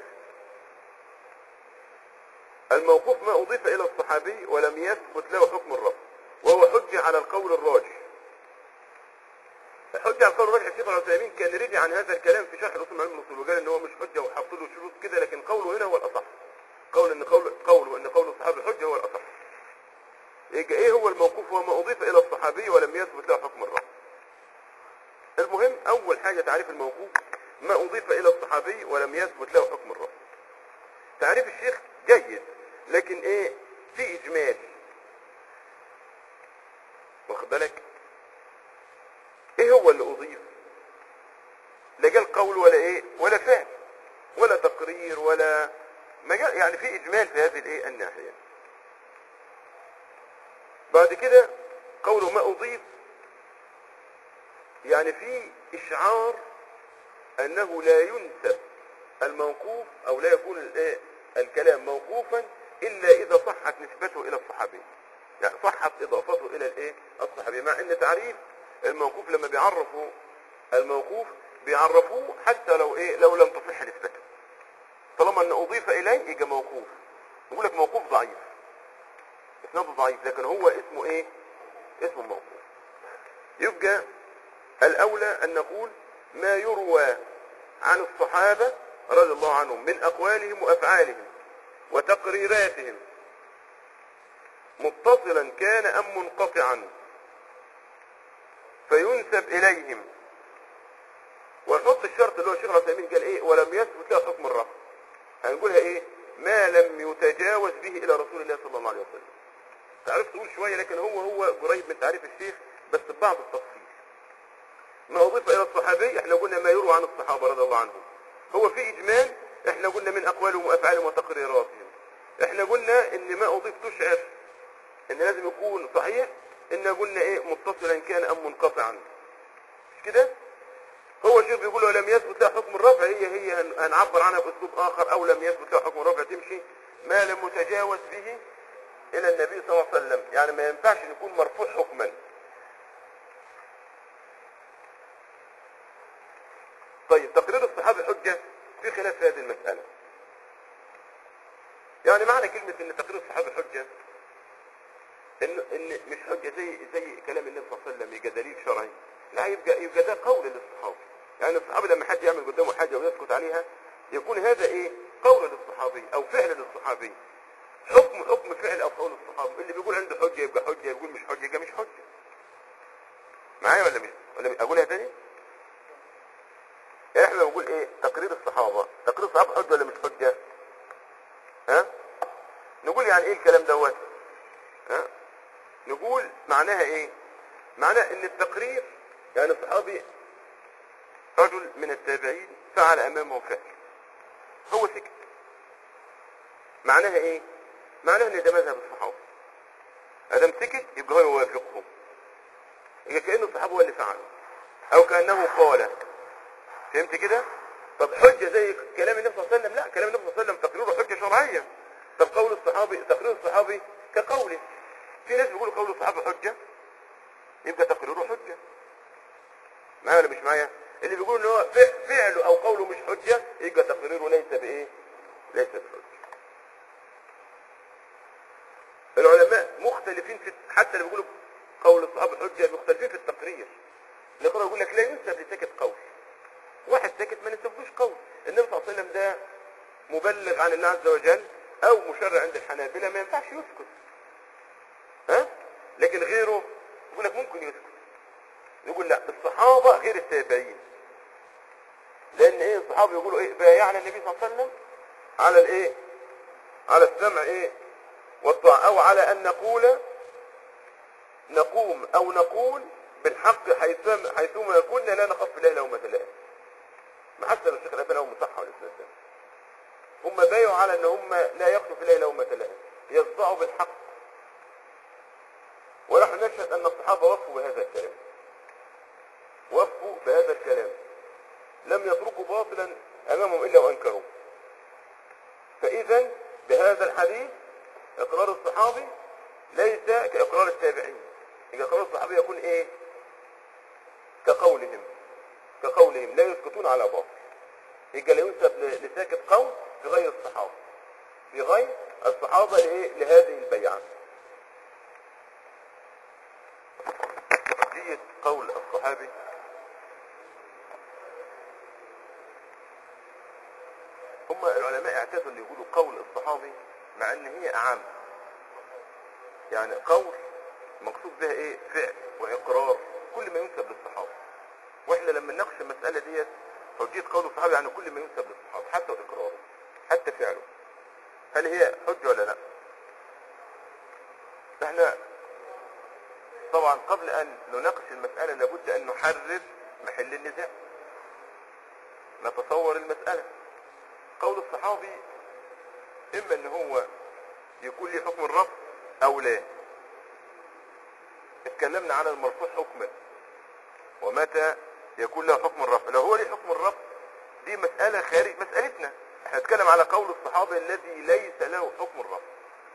الموقوف ما أضيف إلى الصحابي ولم يثبت له حكم الرفض وهو حجة على القول الراجح الحجة على القول الراجح الشيخ العثيمين كان رجع عن هذا الكلام في شرح رسوم علم الأصول وقال إن هو مش حجة وحط له شروط كده لكن قوله هنا هو الأصح قول إن قول قوله إن قول الصحابي حجة هو الأصح يبقى إيه هو الموقوف وما أضيف إلى الصحابي ولم يثبت له حكم الرفض المهم أول حاجة تعريف الموقوف ما أضيف إلى الصحابي ولم يثبت له حكم الرفض تعريف الشيخ جيد لكن إيه في إجمال واخد بالك إيه هو اللي أضيف لا جال قول ولا إيه ولا فعل ولا تقرير ولا مجال يعني في إجمال في هذه الإيه الناحية بعد كده قوله ما أضيف يعني في إشعار أنه لا ينسب الموقوف أو لا يكون الإيه؟ الكلام موقوفا إلا إذا صحت نسبته إلى الصحابي يعني صحت إضافته إلى الإيه؟ الصحابي مع أن تعريف الموقوف لما بيعرفوا الموقوف بيعرفوه حتى لو إيه لو لم تصح نسبته طالما أن أضيف إليه يبقى موقوف يقول لك موقوف ضعيف إسناده ضعيف لكن هو اسمه إيه؟ اسمه موقوف يبقى الأولى أن نقول ما يروى عن الصحابة رضي الله عنهم من أقوالهم وأفعالهم وتقريراتهم متصلا كان أم منقطعا فينسب إليهم ونحط الشرط اللي هو الشيخ العثيمين قال إيه ولم يثبت له حكم الرفض هنقولها إيه ما لم يتجاوز به إلى رسول الله صلى الله عليه وسلم تعرف تقول شوية لكن هو هو قريب من تعريف الشيخ بس ببعض التفصيل ما أضيف إلى الصحابي احنا قلنا ما يروى عن الصحابة رضي الله عنهم هو في إجمال احنا قلنا من أقوالهم وأفعالهم وتقريراتهم احنا قلنا إن ما أضيف تشعر إن لازم يكون صحيح إن قلنا إيه متصلا كان أم منقطعا مش كده هو الشيخ بيقول ولم يثبت له حكم الرفع هي هي هن- هنعبر عنها بأسلوب آخر أو لم يثبت له حكم الرفع تمشي ما لم يتجاوز به الى النبي صلى الله عليه وسلم يعني ما ينفعش أن يكون مرفوع حكما طيب تقرير الصحابة حجة في خلاف في هذه المسألة يعني معنى كلمة ان تقرير الصحابة حجة ان ان مش حجة زي زي كلام النبي صلى الله عليه وسلم يبقى دليل شرعي لا يبقى يبقى ده قول للصحابة يعني الصحابي لما حد يعمل قدامه حاجة ويسكت عليها يكون هذا ايه قول للصحابي او فعل للصحابي حكم حكم فعل او قول الصحابي اللي بيقول عنده حجة يبقى حجة يقول مش حجة يبقى مش حجة معايا ولا مش ولا مش؟ اقولها تاني يعني احنا بنقول ايه تقرير الصحابة تقرير الصحابة حجة ولا مش حجة ها نقول يعني ايه الكلام دوت ها نقول معناها ايه معناها ان التقرير يعني الصحابي رجل من التابعين فعل امامه فعل هو سكت معناها ايه معناها ان ده مذهب الصحابه ادم سكت يبقى هو يوافقهم يبقى كانه الصحابه هو اللي فعل او كانه قال فهمت كده طب حجه زي كلام النبي صلى الله عليه وسلم لا كلام النبي صلى الله عليه وسلم تقريره حجه شرعيه طب قول الصحابي تقرير الصحابي كقوله في ناس بيقولوا قول الصحابه حجه يبقى تقريره حجه معايا ولا مش معايا اللي بيقولوا ان هو ف- فعله او قوله مش حجه يبقى تقريره ليس بايه ليس بحجه العلماء مختلفين في حتى اللي بيقولوا قول الصحابه حجه مختلفين في التقرير الاخر يقول لك لا ينسب لساكت قول واحد ساكت ما نسبوش قول النبي صلى الله عليه وسلم ده مبلغ عن الله عز وجل او مشرع عند الحنابلة ما ينفعش يسكت ها لكن غيره يقول لك ممكن يسكت يقول لا الصحابة غير التابعين لان ايه الصحابة يقولوا ايه بايعنا النبي صلى الله عليه وسلم على الايه على السمع ايه والطاعة او على ان نقول نقوم او نقول بالحق حيثما حيثما كنا لا نخاف في الله لومة لائم ما حسن الشيخ الألباني هو مصحح الاستاذ هم بايعوا على ان هم لا يخلوا في الله لومة لائم يصدعوا بالحق ونحن نشهد ان الصحابة وفوا بهذا الكلام وفوا بهذا الكلام لم يتركوا باطلا امامهم الا وانكروه فاذا بهذا الحديث اقرار الصحابي ليس كاقرار التابعين يبقى اقرار الصحابي يكون ايه كقولهم كقولهم لا يسكتون على باطل يبقى لا ينسب ل- لساكت قول في غير الصحابه في غير الصحابه لايه لهذه البيعه قضيه قول الصحابي هم العلماء اعتادوا ان يقولوا قول الصحابي مع ان هي اعم يعني قول مقصود بها ايه فعل واقرار كل ما ينسب للصحابه واحنا لما نناقش المساله ديت حجيه قول الصحابه يعني كل ما ينسب للصحابه حتى اقراره حتى فعله هل هي حجه ولا لا احنا طبعا قبل ان نناقش المساله لابد ان نحرر محل النزاع نتصور المساله قول الصحابي اما ان هو يكون ليه حكم الرفض او لا اتكلمنا على المرفوع حكما ومتى يكون له حكم الرفع لو هو ليه حكم الرفع دي مسألة خارج مسألتنا احنا نتكلم على قول الصحابة الذي ليس له حكم الرفع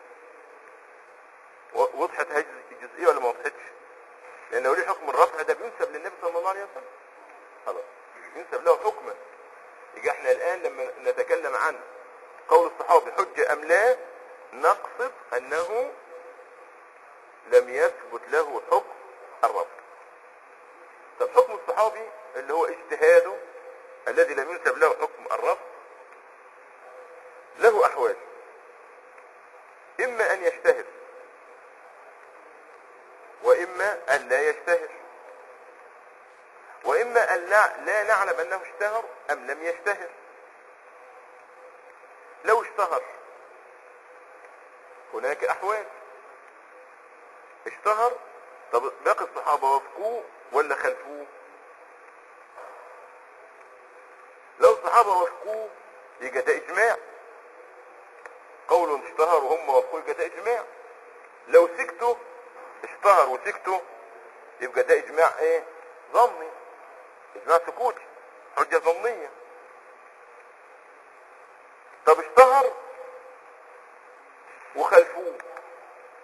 و- وضحت هذه الجزئية ولا ما وضحتش لان لو ليه حكم الرفع ده بينسب للنبي صلى الله عليه وسلم خلاص ينسب له حكما يبقى احنا الان لما نتكلم عن قول الصحابي حجة ام لا نقصد انه لم يثبت له حكم الرفض طب حكم الصحابي اللي هو اجتهاده الذي لم ينسب له حكم الرفض له احوال اما ان يجتهد واما ان لا يجتهد واما ان لا, لا نعلم انه اشتهر ام لم يشتهر لو اشتهر هناك احوال اشتهر طب باقي الصحابة وافقوه ولا خلفوه لو الصحابة وافقوه يبقى ده اجماع قول اشتهر وهم وافقوه يبقى ده اجماع لو سكتوا اشتهر وسكتوا يبقى ده اجماع ايه ظني اجماع سكوتي حجة ظنية طب اشتهر وخلفوه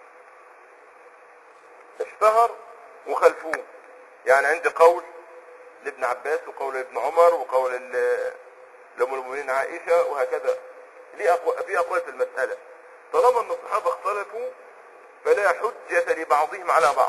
اشتهر وخلفوه يعني عندي قول لابن عباس وقول لابن عمر وقول ال- لأم المؤمنين عائشة وهكذا ليه أقو... في أقوال في المسألة طالما أن الصحابة اختلفوا فلا حجة لبعضهم على بعض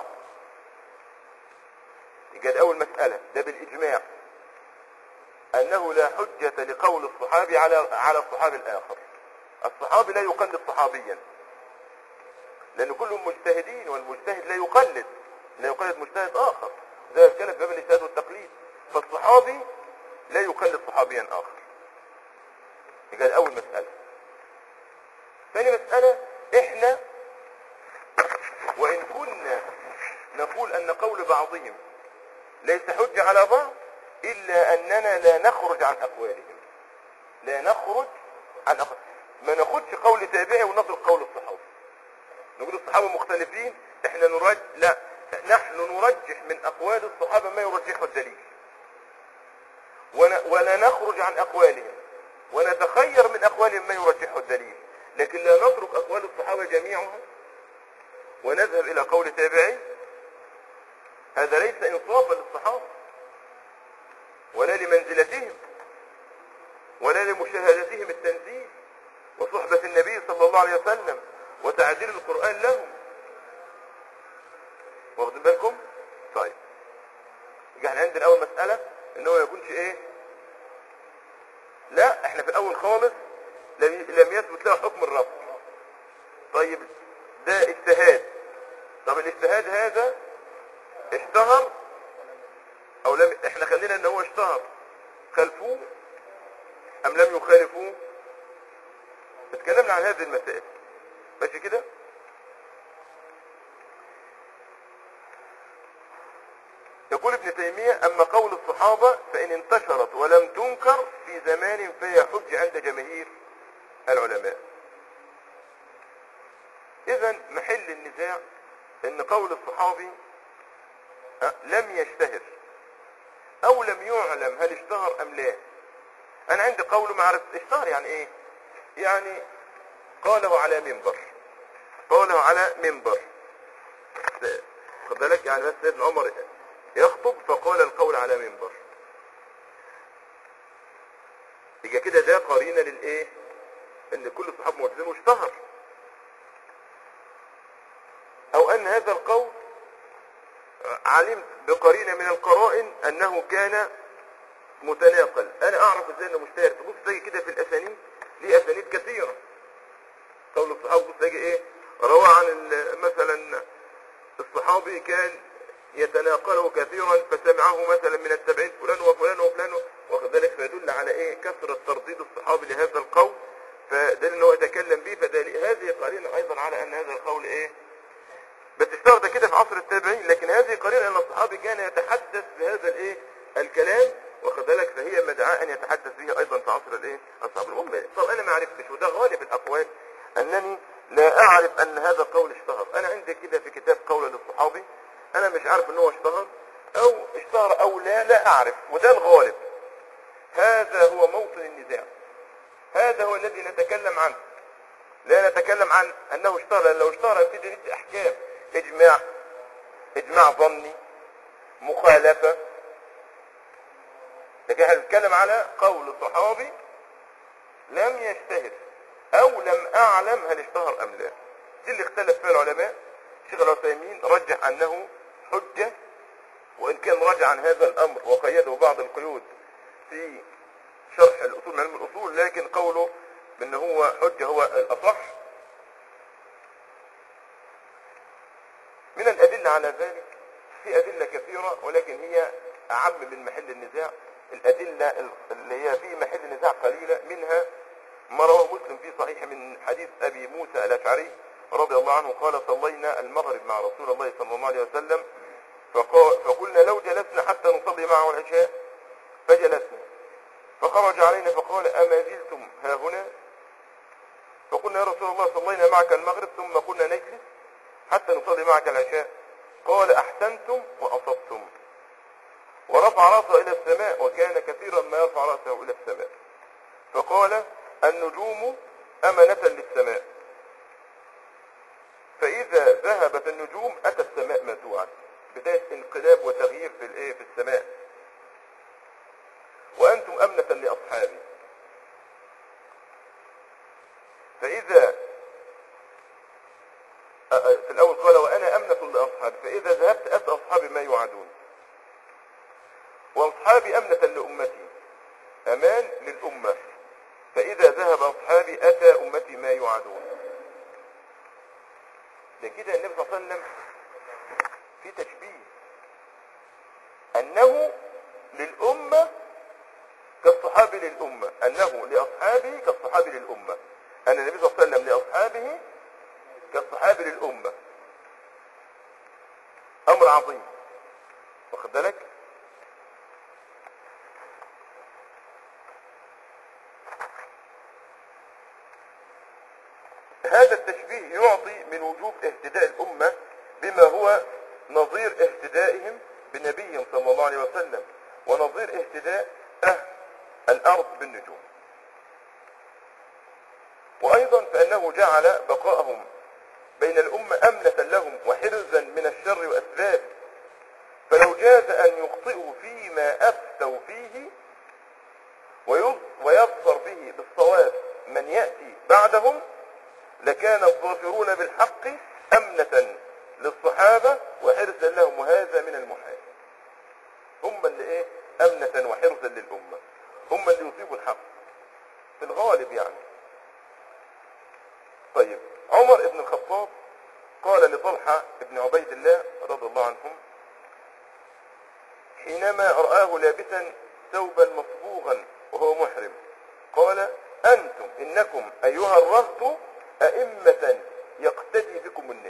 يبقى ده أول مسألة ده بالإجماع أنه لا حجة لقول الصحابي على على الصحابي الآخر الصحابي لا يقلد صحابيا لأن كلهم مجتهدين والمجتهد لا يقلد لا يقلد مجتهد آخر زي ما كان في باب الاجتهاد والتقليد فالصحابي لا يقلد صحابيا آخر يبقى ده أول مسألة ثاني مسألة إحنا وإن كنا نقول أن قول بعضهم ليس حجة على بعض إلا أننا لا نخرج عن أقوالهم لا نخرج عن أقوالهم ما ناخدش قول تابعي ونترك قول الصحابة نقول الصحابة مختلفين احنا نرج لا نحن نرجح من أقوال الصحابة ما يرجحه الدليل ون... ولا نخرج عن أقوالهم ونتخير من أقوالهم ما يرجحه الدليل لكن لا نترك أقوال الصحابة جميعها ونذهب إلى قول تابعي هذا ليس إنصافا للصحابة ولا لمنزلتهم ولا لمشاهدتهم التنزيل وصحبة النبي صلى الله عليه وسلم وتعديل القرآن لهم واخدين بالكم طيب يبقى احنا عندنا اول مسألة ان هو ما يكونش ايه لا احنا في الاول خالص لم لم يثبت له حكم الرب طيب ده اجتهاد طب الاجتهاد هذا اشتهر او لم احنا خلينا ان هو اشتهر خلفوه ام لم يخالفوه اتكلمنا عن هذه المسائل ماشي كده يقول ابن تيمية أما قول الصحابة فإن انتشرت ولم تنكر في زمان فهي حج عند جماهير العلماء إذا محل النزاع أن قول الصحابي أه، لم يشتهر أو لم يعلم هل اشتهر أم لا أنا عندي قول معرفة اشتهر يعني إيه يعني قاله على منبر قاله على منبر خد بالك يعني بس سيدنا عمر يخطب فقال القول على منبر يبقى كده ده قرينه للايه ان كل الصحابه معجزين واشتهر او ان هذا القول علمت بقرينه من القرائن انه كان متناقل انا اعرف ازاي انه مشتهر تبص تلاقي كده في الاسانيد ليه اسانيد كثيره قول الصحابه بص تلاقي ايه روى عن ال- مثلا الصحابي كان يتناقله كثيرا فسمعه مثلا من التابعين فلان وفلان وفلان واخد بالك فيدل على ايه كثرة ترديد الصحابي لهذا القول فدل ان هو يتكلم به فدل هذه قرينة ايضا على ان هذا القول ايه بس اشتهر ده كده في عصر التابعين لكن هذه قرينة ان الصحابي كان يتحدث بهذا الايه الكلام واخد بالك فهي مدعاة ان يتحدث به ايضا في عصر الايه اصحاب المهم طب انا ما عرفتش وده غالب الاقوال انني لا اعرف ان هذا القول اشتهر انا عندي كده في كتاب قول للصحابي انا مش عارف ان هو اشتهر او اشتهر او لا لا اعرف وده الغالب هذا هو موطن النزاع هذا هو الذي نتكلم عنه لا نتكلم عن انه اشتهر لان لو اشتهر في دليل احكام اجماع اجماع ظني مخالفة لكن احنا بنتكلم على قول صحابي لم يشتهر او لم اعلم هل اشتهر ام لا دي اللي اختلف فيها العلماء الشيخ العثيمين رجح انه حجة وان كان رجع عن هذا الامر وقيده بعض القيود في شرح الاصول من علم الاصول لكن قوله بان هو حجة هو الاصح من الادلة على ذلك في ادلة كثيرة ولكن هي اعم من محل النزاع الادلة اللي هي في محل النزاع قليلة منها ما رواه مسلم في صحيح من حديث ابي موسى الاشعري رضي الله عنه قال صلينا المغرب مع رسول الله صلى الله عليه وسلم فقال فقلنا لو جلسنا حتى نصلي معه العشاء فجلسنا فخرج علينا فقال أما زلتم ها هنا فقلنا يا رسول الله صلينا معك المغرب ثم قلنا نجلس حتى نصلي معك العشاء قال أحسنتم وأصبتم ورفع رأسه إلى السماء وكان كثيرا ما يرفع رأسه إلى السماء فقال النجوم أمنة للسماء فإذا ذهبت النجوم أتى السماء ما توعد يوعد بداية انقلاب وتغيير في الايه في السماء وانتم امنة لاصحابي فاذا أ- أ- في الاول قال وانا امنة لاصحابي فاذا ذهبت اتى اصحابي ما يوعدون واصحابي امنة لامتي امان للامة فاذا ذهب اصحابي اتى امتي ما يوعدون ده كده النبي صلى الله عليه وسلم في تشبيه انه للامة كالصحاب للأمة أنه لأصحابه كالصحاب للأمة أن النبي صلى الله عليه وسلم لأصحابه كالصحاب للأمة أمر عظيم واخد بالك هذا التشبيه يعطي من وجوب اهتداء الأمة بما هو نظير اهتدائهم بنبيهم صلى الله عليه وسلم ونظير اهتداء أهل الأرض بالنجوم وأيضا فأنه جعل بقاءهم بين الأمة أمنة لهم وحرزا من الشر وأسبابه فلو جاز أن يخطئوا فيما أفتوا فيه ويظ- ويظفر به بالصواب من يأتي بعدهم لكان الظافرون بالحق أمنة للصحابة وحرزا لهم وهذا من المحال هم اللي ايه أمنة وحرزا للأمة هم اللي يصيبوا الحق في الغالب يعني طيب عمر بن الخطاب قال لطلحة بن عبيد الله رضي الله عنهم حينما رآه لابسا ثوبا مصبوغا وهو محرم قال أنتم إنكم أيها الرهط أئمة يقتدي بكم الناس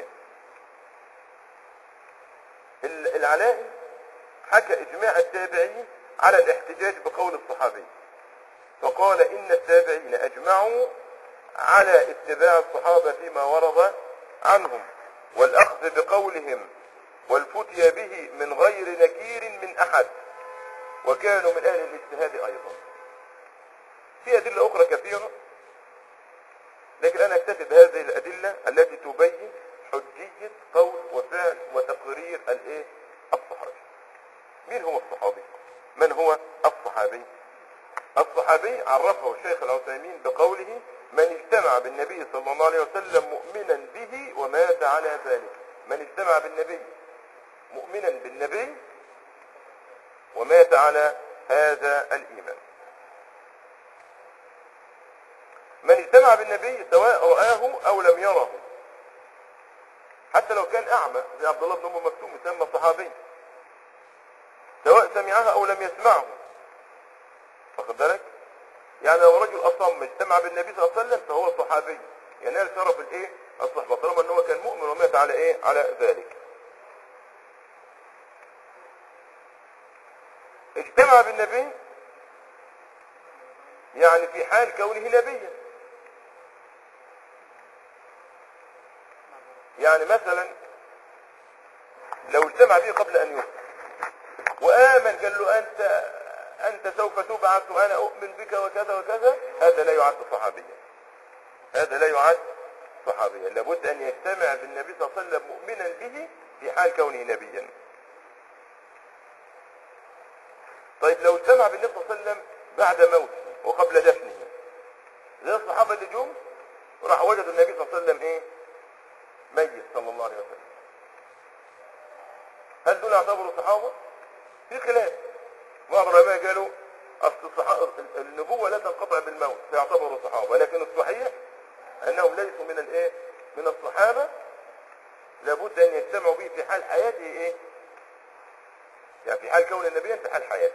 ال- العلائي حكى إجماع التابعين على الاحتجاج بقول الصحابي فقال إن التابعين أجمعوا على اتباع الصحابة فيما ورد عنهم والأخذ بقولهم والفتي به من غير نكير من أحد وكانوا من أهل الاجتهاد أيضا في أدلة أخرى كثيرة لكن أنا أكتفي بهذه الأدلة التي تبين حجية قول وفعل وتقرير الإيه الصحابي مين هو الصحابي من هو الصحابي الصحابي عرفه الشيخ العثيمين بقوله من اجتمع بالنبي صلى الله عليه وسلم مؤمنا به ومات على ذلك من اجتمع بالنبي مؤمنا بالنبي ومات على هذا الإيمان من اجتمع بالنبي سواء رآه أو لم يره حتى لو كان أعمى زي عبد الله بن أم مكتوم يسمى صحابي سواء سمعها أو لم يسمعه واخد بالك يعني لو رجل أصم اجتمع بالنبي صلى الله عليه وسلم فهو صحابي ينال شرف الايه الصحبة طالما ان هو كان مؤمن ومات على ايه على ذلك اجتمع بالنبي يعني في حال كونه نبيا يعني مثلا لو اجتمع به قبل ان يسلم وآمن قال له أنت أنت سوف تبعث وأنا أؤمن بك وكذا وكذا هذا لا يعد صحابيا هذا لا يعد صحابيا لابد أن يجتمع بالنبي صلى الله عليه وسلم مؤمنا به في حال كونه نبيا طيب لو اجتمع بالنبي صلى الله عليه وسلم بعد موته وقبل دفنه زي الصحابة اللي جم راح وجدوا النبي صلى الله عليه وسلم ايه ميت صلى الله عليه وسلم هل دول يعتبروا صحابة في خلاف بعض العلماء قالوا اصل الصحابة النبوة لا تنقطع بالموت فيعتبروا صحابة لكن الصحيح انهم ليسوا من الايه من الصحابة لابد ان يجتمعوا به في حال حياته ايه يعني في حال كون النبي في حال حياته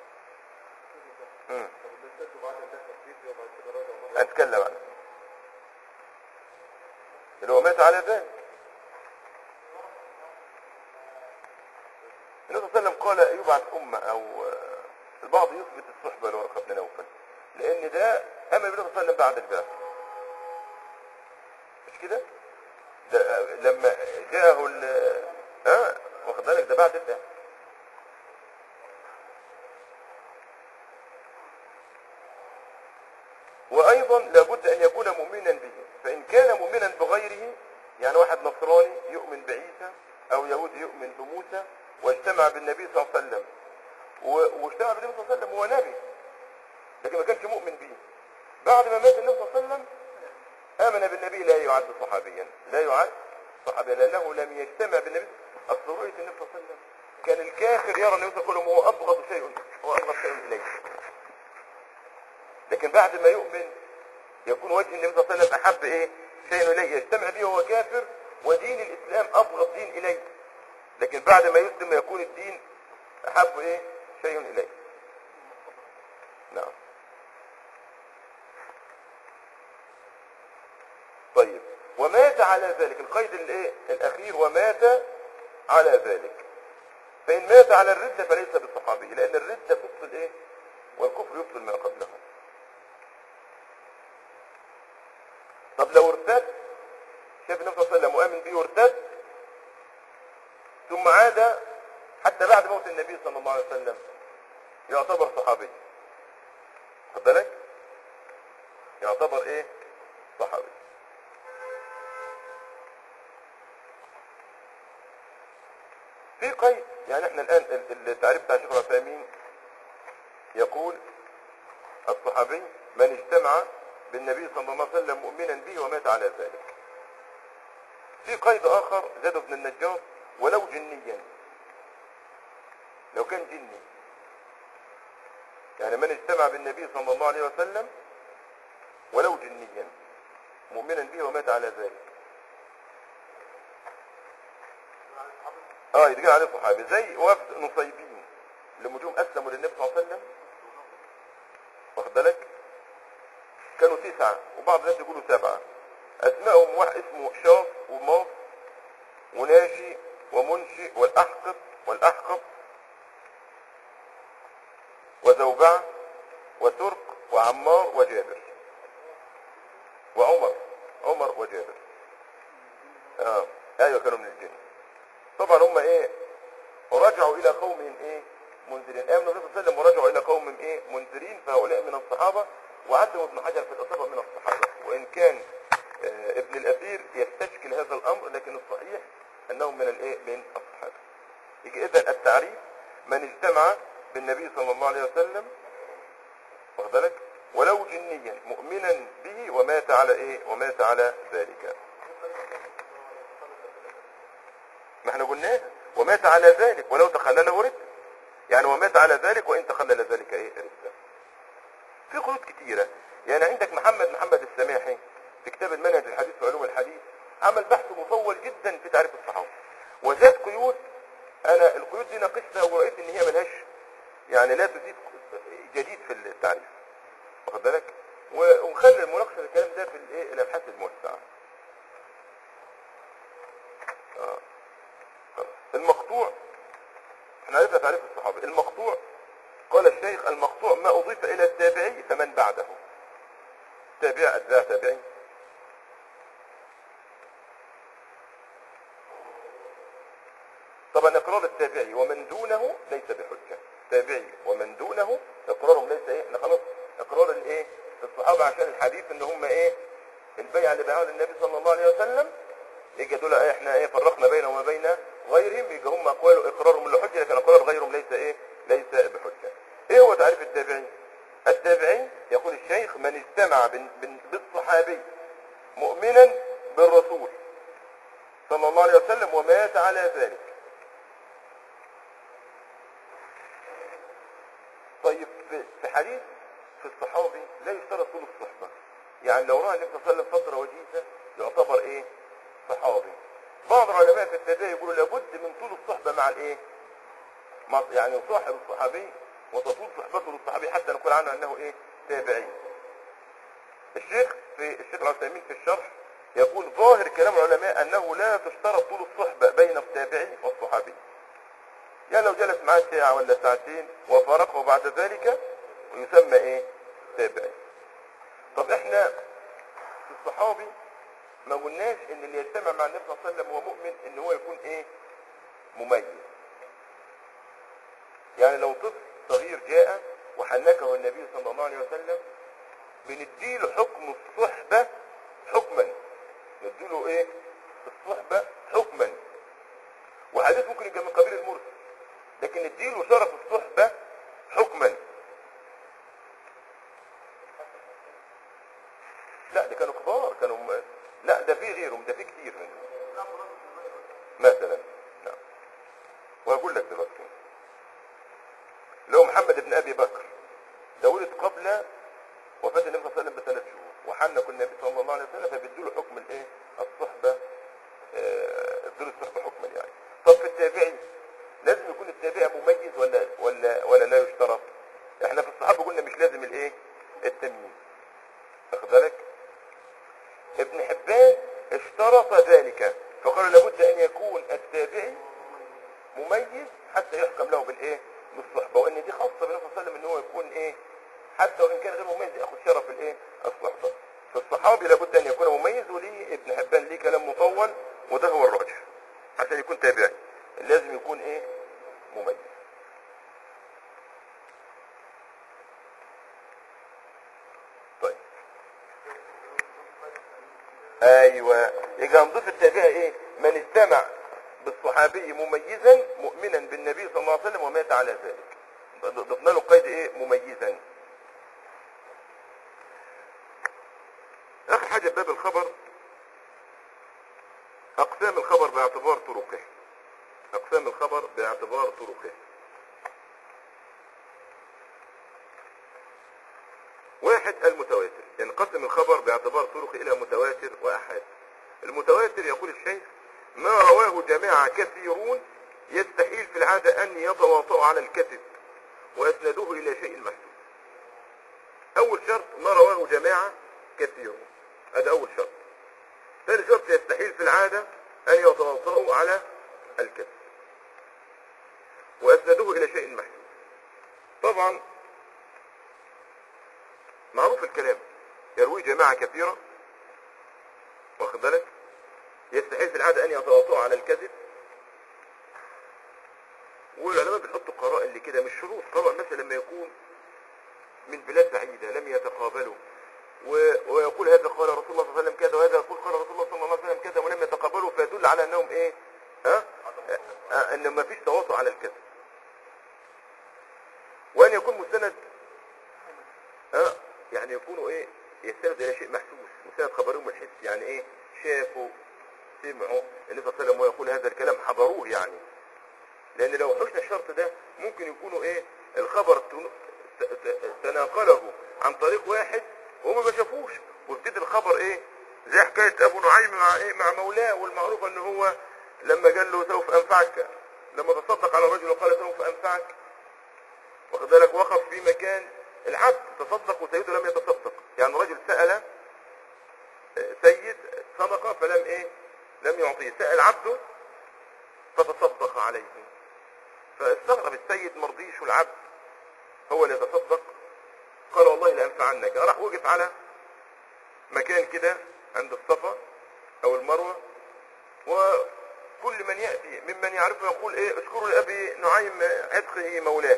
امم اتكلم عنه اللي هو مات على ذلك النبي صلى الله عليه وسلم قال يبعث أمة أو آه، البعض يثبت الصحبة لورقة بن نوفل لأن ده أمر النبي صلى الله عليه وسلم بعد البعث مش كده؟ ده آه، لما جاءه ال اه واخد بالك ده بعد البعث وأيضا لابد أن يكون مؤمنا به فإن كان مؤمنا بغيره يعني واحد نصراني يؤمن بعيسى او يهودي يؤمن بموسى واجتمع بالنبي صلى الله عليه وسلم و- واجتمع بالنبي صلى الله عليه وسلم هو نبي لكن ما كانش مؤمن به بعد ما مات النبي صلى الله عليه وسلم امن بالنبي لا يعد صحابيا لا يعد صحابيا لانه لم يجتمع بالنبي اصل رؤيه النبي صلى الله عليه وسلم كان الكافر يرى النبي صلى الله عليه وسلم هو ابغض شيء هو ابغض شيء اليه لكن بعد ما يؤمن يكون وجه النبي صلى الله عليه وسلم احب ايه شيء اليه يجتمع به وهو كافر ودين الاسلام ابغض دين اليه لكن بعد ما يسلم يكون الدين احب ايه شيء اليه نعم طيب ومات على ذلك القيد الايه الاخير ومات على ذلك فان مات على الردة فليس بصحابي لان الردة تبطل ايه والكفر يبطل ما قبله طب لو ارتد شاف النبي صلى الله عليه وسلم وامن به وارتد ثم عاد حتى بعد موت النبي صلى الله عليه وسلم يعتبر صحابي خد بالك يعتبر ايه صحابي في قيد يعني احنا الان ال- التعريف بتاع شيخ العثيمين يقول الصحابي من اجتمع بالنبي صلى الله عليه وسلم مؤمنا به ومات على ذلك في قيد اخر زاد بن النجار ولو جنيا لو كان جني يعني من اجتمع بالنبي صلى الله عليه وسلم ولو جنيا مؤمنا به ومات على ذلك اه يتقال عليه صحابي زي وفد نصيبين لمجوم اسلموا للنبي صلى الله عليه وسلم واخد بالك كانوا تسعة وبعض الناس يقولوا سبعة اسمائهم واحد اسمه شاف وماف وناشي ومنشئ والاحقب والاحقب وزوبعة وترك وعمار وجابر وعمر عمر وجابر اه ايوه كانوا من الجن طبعا هم ايه رجعوا الى قومهم ايه منذرين امنوا النبي صلى الله عليه وسلم ورجعوا الى قومهم ايه منذرين فهؤلاء من الصحابه وعدهم ابن حجر في الاصابه من الصحابه وان كان آه ابن الاثير يستشكل هذا الامر لكن الصحيح انهم من الايه من الصحابه يجي اذا التعريف من اجتمع بالنبي صلى الله عليه وسلم واخد بالك ولو جنيا مؤمنا به ومات على ايه ومات على ذلك ما احنا قلناه ومات على ذلك ولو تخلله رد يعني ومات على ذلك وان تخلل ذلك ايه رد في قيود كتيرة يعني عندك محمد محمد السماحي في كتاب المنهج الحديث وعلوم الحديث عمل بحث مطول جدا في تعريف الصحابة وزاد قيود انا القيود دي ناقشتها ورأيت ان هي ملهاش يعني لا تزيد جديد في التعريف واخد بالك و- ونخلي المناقشه الكلام ده في الايه الابحاث الموسعه آه. خلاص. المقطوع احنا عرفنا تعريف الصحابه المقطوع قال الشيخ المقطوع ما اضيف الى التابعي فمن بعده تابع اتباع تابعي طبعا اقرار التابعي ومن دونه ليس بحجه تابعي ومن دونه اقرارهم ليس ايه احنا خلاص اقرار الايه الصحابه عشان الحديث ان هم ايه البيع اللي باعوه للنبي صلى الله عليه وسلم يجي دول ايه احنا ايه فرقنا بينهم وبين غيرهم يجي هم اقوال اقرارهم لحجه لكن اقرار غيرهم ليس ايه ليس بحجه ايه هو تعريف التابعي التابعي يقول الشيخ من استمع بن- بن- بالصحابي مؤمنا بالرسول صلى الله عليه وسلم ومات على ذلك طيب في في حديث في الصحابي لا يشترط طول الصحبة يعني لو رأى النبي صلى الله عليه وسلم فترة وجيزة يعتبر ايه صحابي بعض العلماء في التابعي يقولوا لابد من طول الصحبة مع الايه مع يعني صاحب الصحابي وتطول صحبته للصحابي حتى نقول عنه انه ايه تابعي الشيخ في الشيخ العثيمين في الشرح يقول ظاهر كلام العلماء انه لا تشترط طول الصحبة بين التابعي والصحابي يعني لو جلس معاه ساعة ولا ساعتين وفارقه بعد ذلك يسمى ايه تابعي طب احنا في الصحابي ما قلناش ان اللي يجتمع مع النبي صلى الله عليه وسلم هو مؤمن ان هو يكون ايه مميز يعني لو طفل صغير جاء وحنكه النبي صلى الله عليه وسلم بنديله حكم الصحبة حكما نديله ايه الصحبة حكما وحديث ممكن يبقى من قبيل المرسل لكن اديله شرف الصحبة حكما لا ده كانوا كبار كانوا م... لا ده في غيرهم ده في كتير منهم مثلا نعم وهقول لك دلوقتي لو محمد بن ابي بكر ده ولد قبل وفاة النبي صلى الله عليه وسلم بثلاث شهور وحنك النبي صلى الله عليه وسلم فبيدوا له حكم الايه الصحبة آه، ادوا له الصحبة حكما يعني طب في التابعي لازم يكون التابع مميز ولا ولا ولا لا يشترط احنا في الصحابة قلنا مش لازم الايه التمييز واخد بالك ابن حبان اشترط ذلك فقال لابد ان يكون التابعي مميز حتى يحكم له بالايه بالصحبه وان دي خاصه بالنبي صلى الله عليه وسلم ان هو يكون ايه حتى وان كان غير مميز ياخذ شرف الايه الصحبه فالصحابي لابد ان يكون مميز وليه ابن حبان ليه كلام مطول وده هو الراجح عشان يكون تابعي لازم يكون ايه مميز طيب ايوه يبقى نضيف التابعي ايه من استمع بالصحابي مميزا مؤمنا بالنبي صلى الله عليه وسلم ومات على ذلك ضفنا له قيد ايه مميزا اخر حاجه في باب الخبر اقسام الخبر باعتبار طرقه اقسام الخبر باعتبار طرقه واحد المتواتر ينقسم الخبر باعتبار طرقه الى متواتر واحاد المتواتر يقول الشيخ ما رواه جماعة كثيرون يستحيل في العادة ان يتواطؤوا على الكذب ويسندوه الى شيء محسوس اول شرط ما رواه جماعة كثيرون هذا اول شرط ثاني شرط يستحيل في العادة ان يتواطؤوا على الكذب ويسندوه الى شيء محسوس طبعا معروف الكلام يروي جماعة كثيرة واخد بالك يستحيل في العادة أن يتواطؤوا على الكذب والعلماء بيحطوا قرائن لكده مش شروط قرائن مثلا لما يكون من بلاد بعيدة لم يتقابلوا و... ويقول هذا قال رسول الله صلى الله عليه وسلم كذا وهذا يقول قال رسول الله صلى الله عليه وسلم كذا ولم يتقابلوا فيدل على أنهم إيه ها أه؟ أه أن ما فيش تواطؤ على الكذب وأن يكون مستند ها يعني يكونوا ايه يستند الى شيء محسوس مستند خبرهم الحس يعني ايه شافوا سمعوا النبي صلى الله عليه وسلم ويقول هذا الكلام حضروه يعني لان لو حشنا الشرط ده ممكن يكونوا ايه الخبر تن- ت- ت- تناقله عن طريق واحد وهم ما شافوش وابتدي الخبر ايه زي حكاية ابو نعيم مع ايه مع مولاه والمعروف ان هو لما قال له سوف انفعك لما تصدق على الرجل وقال سوف انفعك واخد بالك وقف في مكان العبد تصدق وسيده لم يتصدق يعني رجل سأل آه، سيد صدقة فلم ايه لم يعطيه سأل عبده فتصدق عليه فاستغرب السيد مرضيش والعبد هو اللي يتصدق قال والله لأنفعنك راح وقف على مكان كده عند الصفا او المروة وكل من يأتي ممن يعرفه يقول ايه اشكروا لأبي نعيم عتقه مولاه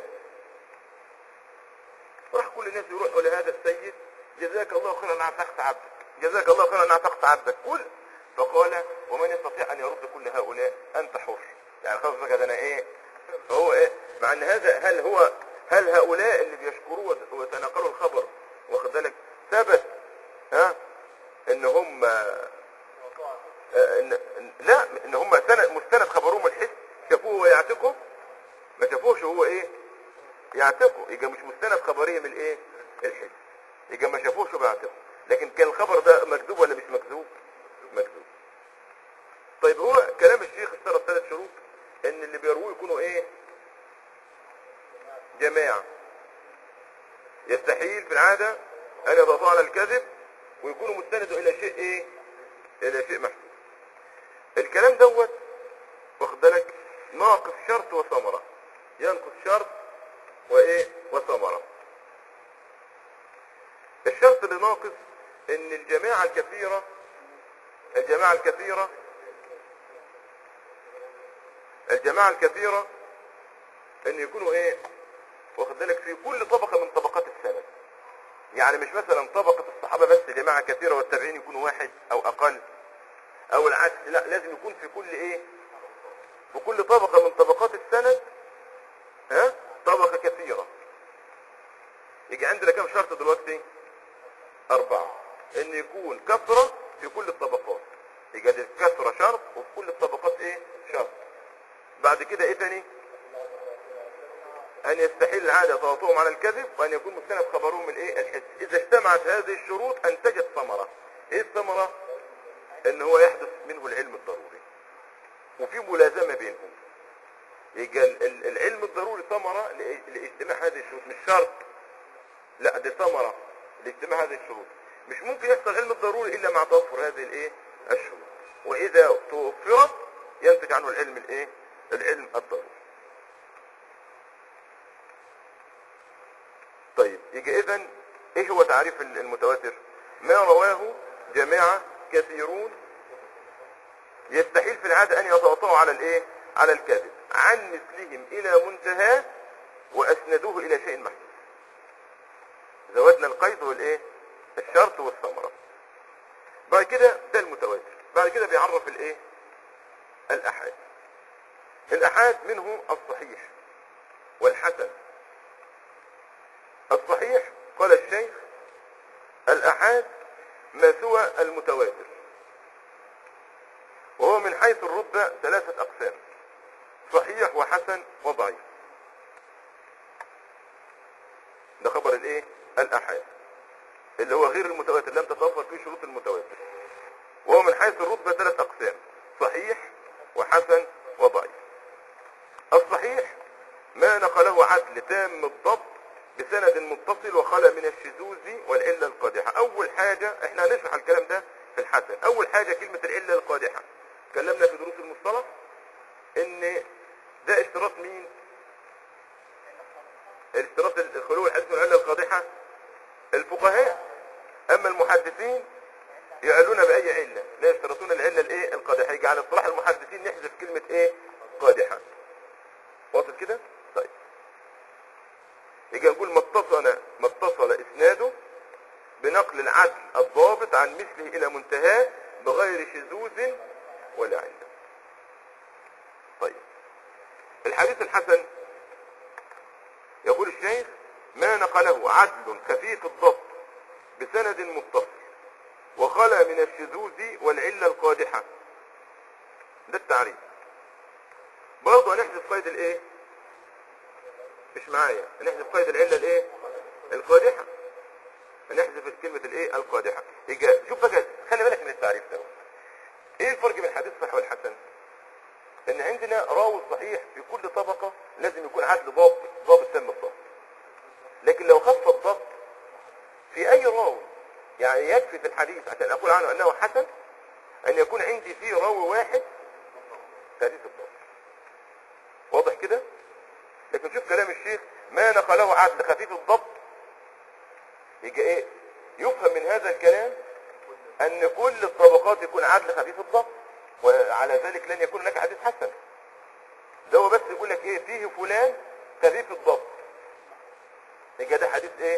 راح كل الناس يروحوا لهذا السيد جزاك الله خيرا ان اعتقت عبدك جزاك الله خيرا ان اعتقت عبدك كل فقال ومن يستطيع ان يرد كل هؤلاء انت حر يعني خلاص بقى ده انا ايه فهو ايه مع ان هذا هل هو هل هؤلاء اللي بيشكروه وت- ويتناقلوا الخبر واخد بالك ثبت ها ان هم آه، إن إن- لا ان هم سند مستند خبرهم الحس شافوه ويعتقوا ما شافوش هو ايه يعتقوا يبقى مش مستند خبرهم الايه الحس يبقى ما شافوش بيعتقوا لكن كان الخبر ده مكذوب ولا مش مكذوب مكذوب طيب هو كلام الشيخ اشترط ثلاث شروط ان اللي بيرووه يكونوا ايه جماعة يستحيل في العادة ان يضغطوا على الكذب ويكونوا مستندوا الى شيء ايه الى شيء محسوس الكلام دوت واخد بالك ناقص شرط وثمرة ينقص شرط وايه وثمرة الشرط اللي ناقص ان الجماعة الكثيرة الجماعة الكثيرة الجماعة الكثيرة ان يكونوا ايه واخد بالك في كل طبقة من طبقات السند يعني مش مثلا طبقة الصحابة بس جماعة كثيرة والتابعين يكونوا واحد او اقل او العكس لا لازم يكون في كل ايه في كل طبقة من طبقات السند ها طبقة كثيرة يجي عندنا كم شرط دلوقتي أربعة إن يكون كثرة في كل الطبقات يبقى دي كثرة شرط وفي كل الطبقات إيه شرط بعد كده إيه تاني أن يستحيل العادة تواطؤهم على الكذب وأن يكون مستند خبرهم الإيه الحس إذا اجتمعت هذه الشروط أنتجت ثمرة إيه الثمرة إن هو يحدث منه العلم الضروري وفي ملازمة بينهم يبقى ال- ال- العلم الضروري ثمرة ل- لاجتماع هذه الشروط مش شرط لا دي ثمرة لاجتماع هذه الشروط مش ممكن يحصل علم الضروري إلا مع توفر هذه الإيه الشروط وإذا توفرت ينتج عنه العلم الإيه العلم الضروري طيب يجي اذا ايه هو تعريف المتواتر ما رواه جماعة كثيرون يستحيل في العادة ان يتواطؤوا على الايه على الكذب عن مثلهم الى منتهى واسندوه الى شيء محدود زودنا القيد والايه الشرط والثمرة بعد كده ده المتواتر بعد كده بيعرف الايه الاحاد الاحاد منه الصحيح والحسن الصحيح قال الشيخ الأحاد ما سوى المتواتر وهو من حيث الرتبة ثلاثة أقسام صحيح وحسن وضعيف ده خبر الايه الأحاد اللي هو غير المتواتر لم تتوفر فيه شروط المتواتر وهو من حيث الرتبة ثلاث أقسام صحيح وحسن وضعيف الصحيح ما نقله عدل تام الضبط بسند متصل وخلى من الشذوذ والعلة القادحة أول حاجة احنا هنشرح الكلام ده في الحسن أول حاجة كلمة العلة القادحة تكلمنا في دروس المصطلح ان ده اشتراط مين الاشتراط الخلو الحديث والعلة القادحة الفقهاء اما المحدثين يعلون بأي علة لا يشترطون العلة الايه القادحة يجي على اصطلاح المحدثين نحذف كلمة ايه قادحة واصل كده طيب يجي نقول ما اتصل ما اتصل اسناده بنقل العدل الضابط عن مثله الى منتهاه بغير شذوذ ولا علة طيب الحديث الحسن يقول الشيخ ما نقله عدل خفيف الضبط بسند متصل وخلى من الشذوذ والعلة القادحة ده التعريف برضه هنحذف قيد الايه مش معايا هنحذف قيد العلة الايه القادحة هنحذف كلمة الايه القادحة يجي شوف بقى خلي بالك من التعريف ده ايه الفرق بين الحديث الصحيح والحسن ان عندنا راوي صحيح في كل طبقة لازم يكون عدل ضابط ضابط تم الضبط لكن لو خف الضبط في اي راوي يعني يكفي في الحديث عشان اقول عنه انه حسن ان يكون عندي فيه راوي واحد حديث الضبط واضح كده لكن شوف كلام الشيخ ما نقله عدل خفيف الضبط يجي ايه يفهم من هذا الكلام ان كل الطبقات يكون عدل خفيف الضبط وعلى ذلك لن يكون لك حديث حسن ده هو بس يقول لك ايه فيه فلان خفيف الضبط يبقى ده حديث ايه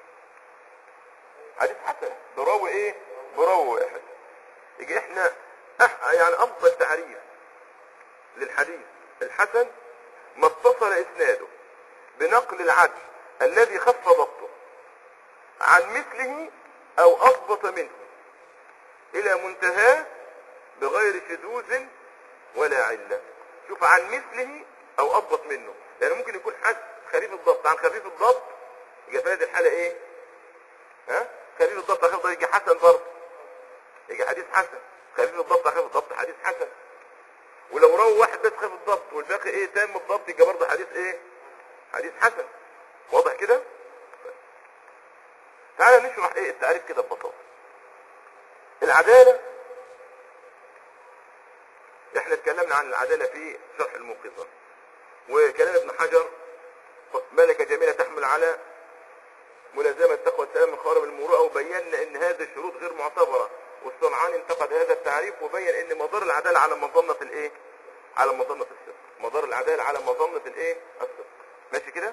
حديث حسن براوي ايه براوي واحد يجي احنا أح يعني افضل تعريف للحديث الحسن ما اتصل اسناده بنقل العدل الذي خف ضبطه عن مثله او اضبط منه الى منتهاه بغير شذوذ ولا علة شوف عن مثله او اضبط منه يعني ممكن يكون حد خفيف الضبط عن خفيف الضبط يبقى في هذه الحالة ايه ها خفيف الضبط خفيف الضبط يجي حسن برضه يجي حديث حسن خفيف الضبط خفيف الضبط حديث حسن ولو روى واحد بس خفيف الضبط والباقي ايه تام الضبط يبقى برضه حديث ايه حديث حسن واضح كده تعالى نشرح ايه التعريف كده ببساطه العداله احنا اتكلمنا عن العداله في شرح الموقظه وكلام ابن حجر ملكه جميله تحمل على ملازمه تقوى السلام من خوارم المروءه وبينا ان هذه الشروط غير معتبره والصنعاني انتقد هذا التعريف وبين ان مدار العداله على مظنه الايه على مظنه الصدق مدار العداله على مظنه الايه الصدق ماشي كده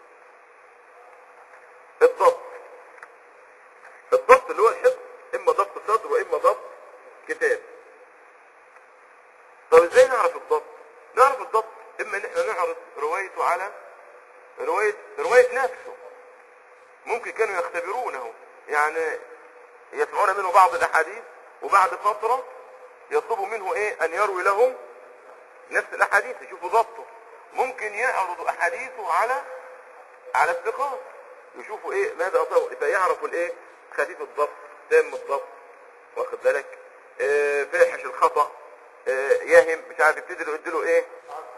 الضبط الضبط اللي هو الحفظ اما ضبط صدر واما ضبط كتاب طب ازاي نعرف الضبط نعرف الضبط اما ان احنا نعرض روايته على رواية رواية نفسه ممكن كانوا يختبرونه يعني يسمعون منه بعض الاحاديث وبعد فترة يطلبوا منه ايه ان يروي لهم نفس الاحاديث يشوفوا ضبطه ممكن يعرضوا احاديثه على على الثقات يشوفوا ايه ماذا اصابه فيعرفوا الايه خفيف الضبط تام الضبط واخد بالك آه فاحش الخطأ آه يهم مش عارف يبتدي يديله ايه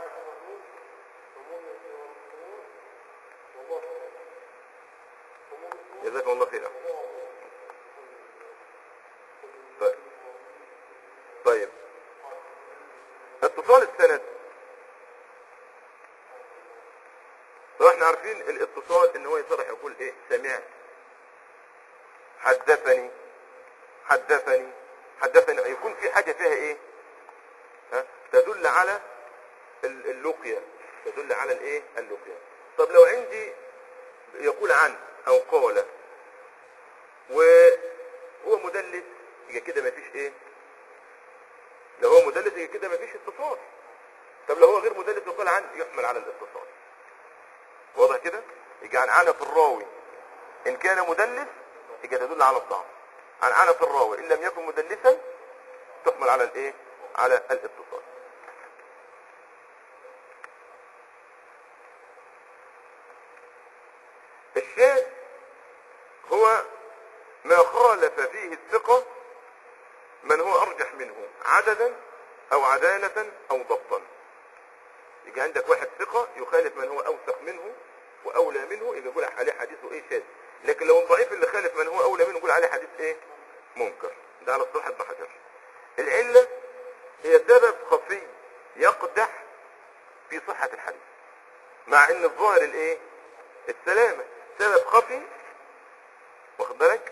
جزاكم الله خيرا طيب طيب اتصال السند طبعا احنا عارفين الاتصال ان هو يصرح يقول ايه سمعت حدثني حدثني حدثني يكون في حاجة فيها ايه ها؟ تدل على ال- اللقية تدل على الايه اللقية طب لو عندي يقول عن او قال وهو مدلس يبقى كده مفيش ايه لو هو مدلس يبقى كده مفيش اتصال طب لو هو غير مدلس وقال عن يحمل على الاتصال واضح كده يبقى عن عنف الراوي ان كان مدلس يبقى تدل على الضعف عن عنف الراوي ان لم يكن مدلسا تحمل على الايه على الاتصال الشاذ هو ما خالف فيه الثقة من هو أرجح منه عددا أو عدالة أو ضبطا يجي عندك واحد ثقة يخالف من هو أوثق منه وأولى منه يبقى يقول عليه حديثه إيه شاذ لكن لو الضعيف اللي خالف من هو أولى منه يقول عليه حديث إيه منكر ده على الصحة ابن حجر العلة هي سبب خفي يقدح في صحة الحديث مع ان الظاهر الايه السلامة سبب خفي واخد بالك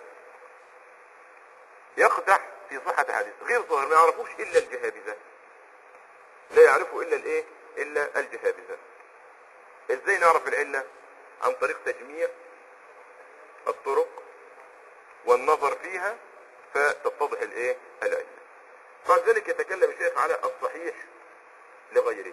يقدح في صحة الحديث غير ظاهر ما يعرفوش الا الجهابذة لا يعرفه الا الايه الا الجهابذة ازاي نعرف العلة عن طريق تجميع الطرق والنظر فيها فتتضح الايه العلة بعد ذلك يتكلم الشيخ على الصحيح لغيره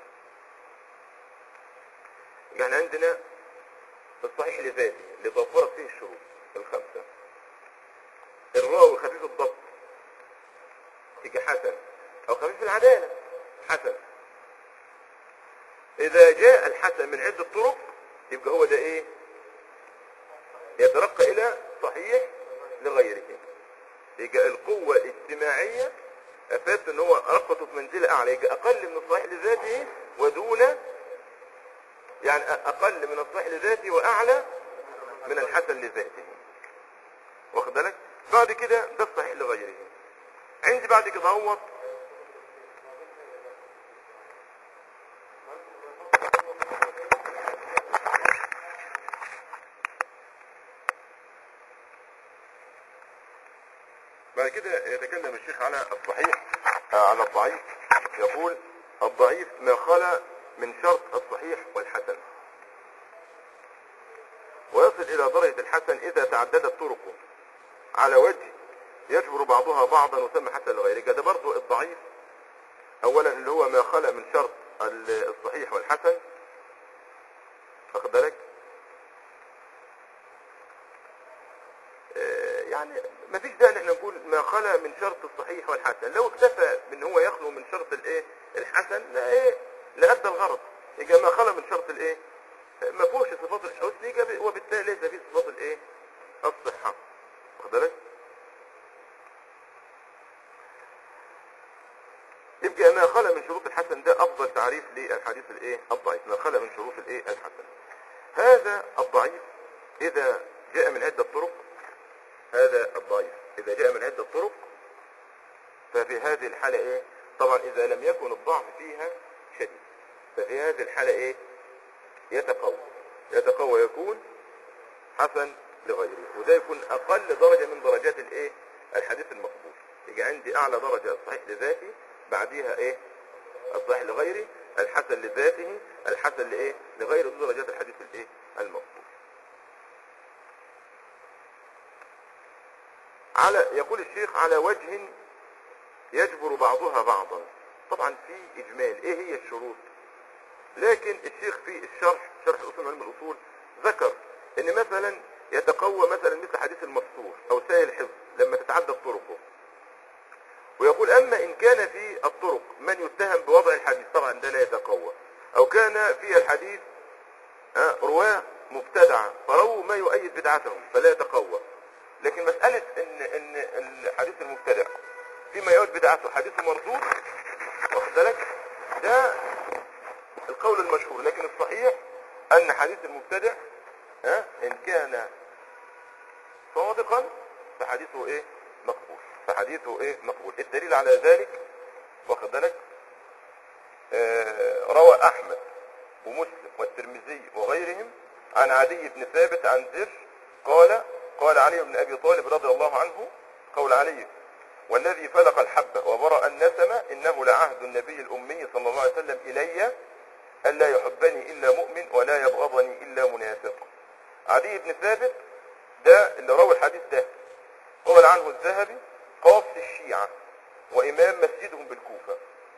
يعني عندنا الصحيح لذاته اللي توفرت فيه الشروط الخمسة الراوي خفيف الضبط يجي حسن او خفيف العدالة حسن اذا جاء الحسن من عدة طرق يبقى هو ده ايه يترقى الى صحيح لغيره يبقى القوة الاجتماعية افادت ان هو رقته في منزلة اعلى يبقى اقل من الصحيح لذاته ودون يعني اقل من الصحيح لذاته واعلى من الحسن لذاته واخد بالك بعد كده ده الصحيح لغيره عندي بعد كده هو بعد كده يتكلم الشيخ على الصحيح آه، على الضعيف يقول الضعيف ما خلا من شرط الصحيح والحسن ويصل إلى درجة الحسن إذا تعددت طرقه على وجه يجبر بعضها بعضا وسمى حسن لغيره ده برضو الضعيف أولا اللي هو ما خلا من شرط ال- الصحيح والحسن واخد بالك آه، يعني ما فيش داعي ان احنا نقول ما خلا من شرط الصحيح والحسن لو اكتفى بان هو يخلو من شرط الايه الحسن لا ايه لأدى الغرض يبقى ما خلا من شرط الايه ما فيهوش صفات الحسن يبقى وبالتالي ليس فيه صفات الايه الصحة واخد بالك يبقى ما خلا من شروط الحسن ده افضل تعريف للحديث الايه الضعيف ما خلا من شروط الايه الحسن هذا الضعيف اذا جاء من عدة طرق هذا الضعيف اذا جاء من عدة طرق ففي هذه الحالة ايه طبعا اذا لم يكن الضعف فيها شديد ففي هذه الحالة ايه يتقوى يتقوى يكون حسن لغيره وده يكون اقل درجة من درجات الايه الحديث المقبول يجي عندي اعلى درجة الصحيح لذاتي بعديها ايه الصحيح لغيري الحسن لذاته الحسن لايه لغير دي درجات الحديث الايه المقبول على يقول الشيخ على وجه يجبر بعضها بعضا طبعا في اجمال ايه هي الشروط لكن الشيخ في الشرح شرح اصول علم الاصول ذكر ان مثلا يتقوى مثلا مثل حديث المستور او سائل الحفظ لما تتعدد طرقه ويقول اما ان كان في الطرق من يتهم بوضع الحديث طبعا ده لا يتقوى او كان في الحديث آه، رواه مبتدعة فرووا ما يؤيد بدعتهم فلا يتقوى لكن مسألة ان ان الحديث المبتدع فيما يؤيد بدعته حديث مردود واخد بالك ده القول المشهور لكن الصحيح ان حديث المبتدع ها ان كان صادقا فحديثه ايه مقبول فحديثه ايه مقبول الدليل على ذلك واخد بالك آه، روى احمد ومسلم والترمذي وغيرهم عن عدي بن ثابت عن زر قال قال علي بن ابي طالب رضي الله عنه قول علي والذي فلق الحبة وبرأ النسمة إنه لعهد النبي الأمي صلى الله عليه وسلم إلي ألا يحبني إلا مؤمن ولا يبغضني إلا منافق عدي بن ثابت ده اللي روى الحديث ده قال عنه الذهبي قاص الشيعة وإمام مسجدهم بالكوفة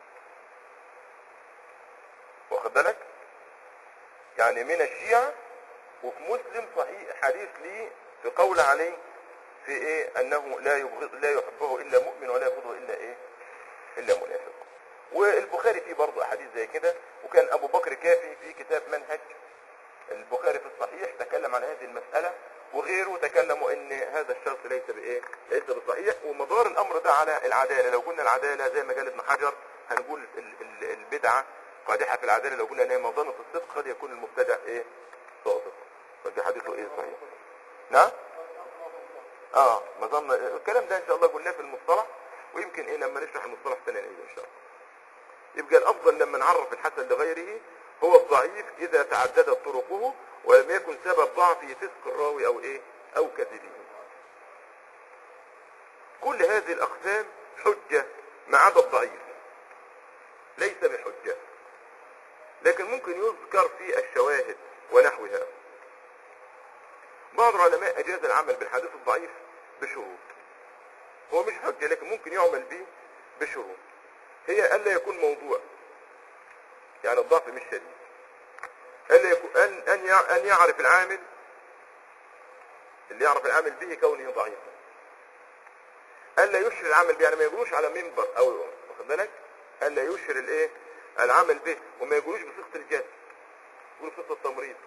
واخد بالك يعني من الشيعة وفي مسلم صحيح حديث ليه في قول عليه في ايه انه لا يبغض لا يحبه الا مؤمن ولا يبغضه الا ايه الا منافق والبخاري فيه برضه احاديث زي كده وكان ابو بكر كافي في كتاب منهج البخاري في الصحيح تكلم عن هذه المسألة وغيره تكلموا ان هذا الشخص ليس بايه ليس بصحيح ومدار الامر ده على العدالة لو قلنا العدالة زي ما قال ابن حجر هنقول ال- ال- البدعة قادحة في العدالة لو قلنا ان هي مظنة الصدق قد يكون المبتدع ايه صادق فدي حديثه ايه صحيح نعم اه مظنة الكلام ده ان شاء الله قلناه في المصطلح ويمكن ايه لما نشرح المصطلح تاني نعيده ان شاء الله يبقى الافضل لما نعرف الحسن لغيره هو الضعيف اذا تعددت طرقه ولم يكن سبب ضعفه فسق الراوي او ايه او كذبه كل هذه الاقسام حجة ما عدا الضعيف ليس بحجة لكن ممكن يذكر في الشواهد ونحوها بعض العلماء اجاز العمل بالحديث الضعيف بشروط هو مش حجة لكن ممكن يعمل به بشروط هي ألا يكون موضوع يعني الضعف مش شديد ألا يكون أن أن يع- أن يعرف العامل اللي يعرف العامل به كونه ضعيفا ألا يشهر العمل به يعني ما يقولوش على منبر أو واخد بالك ألا يشهر الإيه العمل به وما يقولوش بصيغة الجد يقولوا بصيغة التمريض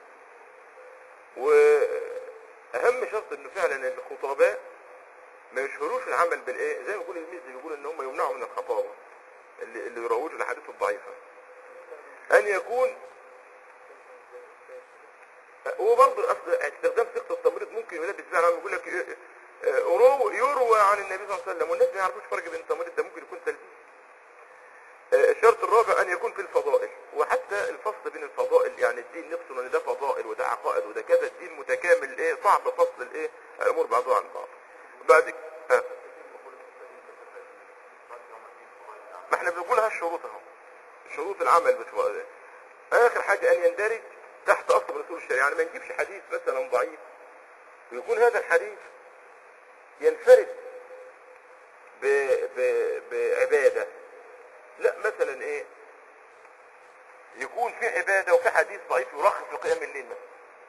وأهم شرط إنه فعلا الخطباء ما يشهروش العمل بالايه زي ما يقول الميزي بيقول ان هم يمنعوا من الخطابه اللي اللي يروجوا الاحاديث الضعيفه ان يكون هو برضه اصل استخدام صيغه التمريض ممكن يلبس فيها العام يقول لك إيه، آه، يرو- يروى عن النبي صلى الله عليه وسلم والناس ما يعرفوش فرق بين التمريض ده ممكن يكون تلبيس آه، الشرط الرابع ان يكون في الفضائل وحتى الفصل بين الفضائل يعني الدين نفسه ان ده فضائل وده عقائد وده كذا الدين متكامل ايه صعب فصل الايه الامور بعضها عن بعض بعد ها. ما احنا بنقولها الشروط اهو شروط العمل بتبقى اخر حاجه ان يندرج تحت اصل من اصول الشريعه يعني ما نجيبش حديث مثلا ضعيف ويكون هذا الحديث ينفرد ب... ب... بعباده لا مثلا ايه يكون في عباده وفي حديث ضعيف يرخص في قيام الليل مثلا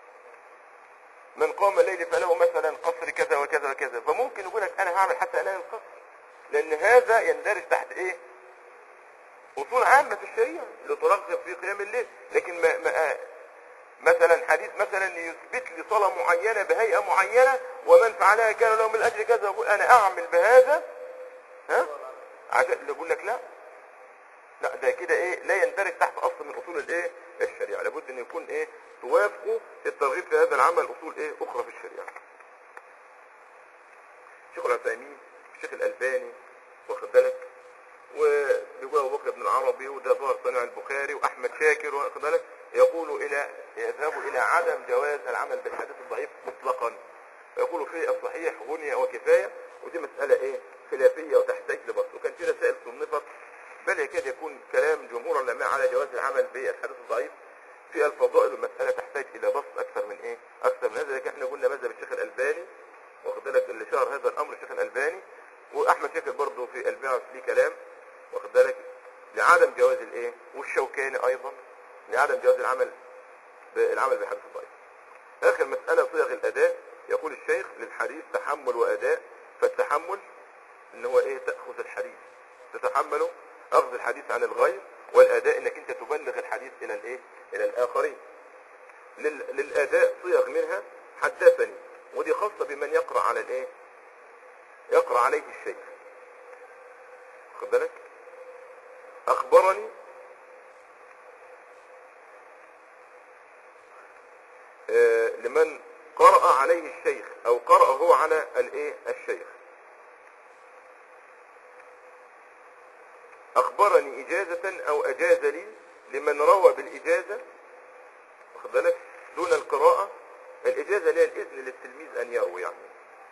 من قام الليل فله مثلا قصر كذا وكذا وكذا فممكن يقول لك انا هعمل حتى انام القصر لان هذا يندرج تحت ايه اصول عامه في الشريعه لترغب في قيام الليل لكن ما, ما مثلا حديث مثلا يثبت لي صلاه معينه بهيئه معينه ومن فعلها كان له من الاجر كذا يقول انا اعمل بهذا ها عشان يقول لك لا لا ده كده ايه لا يندرج تحت اصل من اصول الايه الشريعه لابد ان يكون ايه توافقوا في الترغيب في هذا العمل اصول ايه اخرى في الشريعه الشيخ العثيمين الشيخ الالباني واخد بالك وبيقول ابو بكر بن العربي وده ظاهر صنع البخاري واحمد شاكر واخد بالك يقول الى يذهب الى عدم جواز العمل بالحديث الضعيف مطلقا ويقول في الصحيح غنية وكفاية ودي مسألة ايه خلافية وتحتاج لبسط وكان في رسائل صنفت بل يكاد يكون كلام جمهور العلماء على جواز العمل بالحديث الضعيف في الفضائل والمسألة تحتاج إلى بسط أكثر من إيه؟ أكثر من هذا لكن إحنا قلنا مذهب الشيخ الألباني واخد بالك اللي شهر هذا الأمر الشيخ الألباني وأحمد شاكر برضه في البعث ليه كلام واخد بالك لعدم جواز الايه والشوكاني ايضا لعدم جواز العمل بالعمل بالحديث الضعيف اخر مسألة صيغ الاداء يقول الشيخ للحديث تحمل واداء فالتحمل ان هو ايه تأخذ الحديث تتحمله اخذ الحديث عن الغير والاداء انك انت تبلغ الحديث الى الايه الى الاخرين لل... للاداء صيغ منها حدثني ودي خاصة بمن يقرأ على الايه يقرأ عليه الشيخ خد بالك اخبرني آه، لمن قرأ عليه الشيخ او قرأ هو على الايه الشيخ اخبرني اجازة او اجاز لي لمن روى بالاجازة واخد بالك دون القراءة الاجازة اللي هي الاذن للتلميذ ان يروي يعني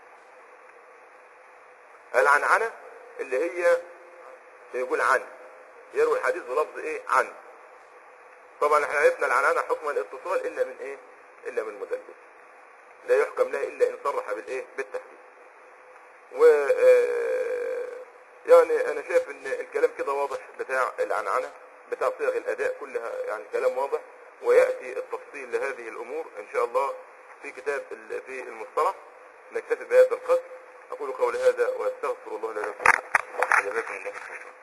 العنعنة اللي هي يقول عن يروي الحديث بلفظ ايه عن طبعا احنا عرفنا العنعنة حكم الاتصال الا من ايه الا من مدلس لا يحكم لها الا ان صرح بالايه بالتحديد و آه، يعني انا شايف ان الكلام كده واضح بتاع العنعنة بتاع صيغ الاداء كلها يعني كلام واضح ويأتي التفصيل لهذه الامور ان شاء الله في كتاب ال- في المصطلح نكتفي بهذا القدر اقول قولي هذا واستغفر الله لنا ولكم جزاكم الله خيرا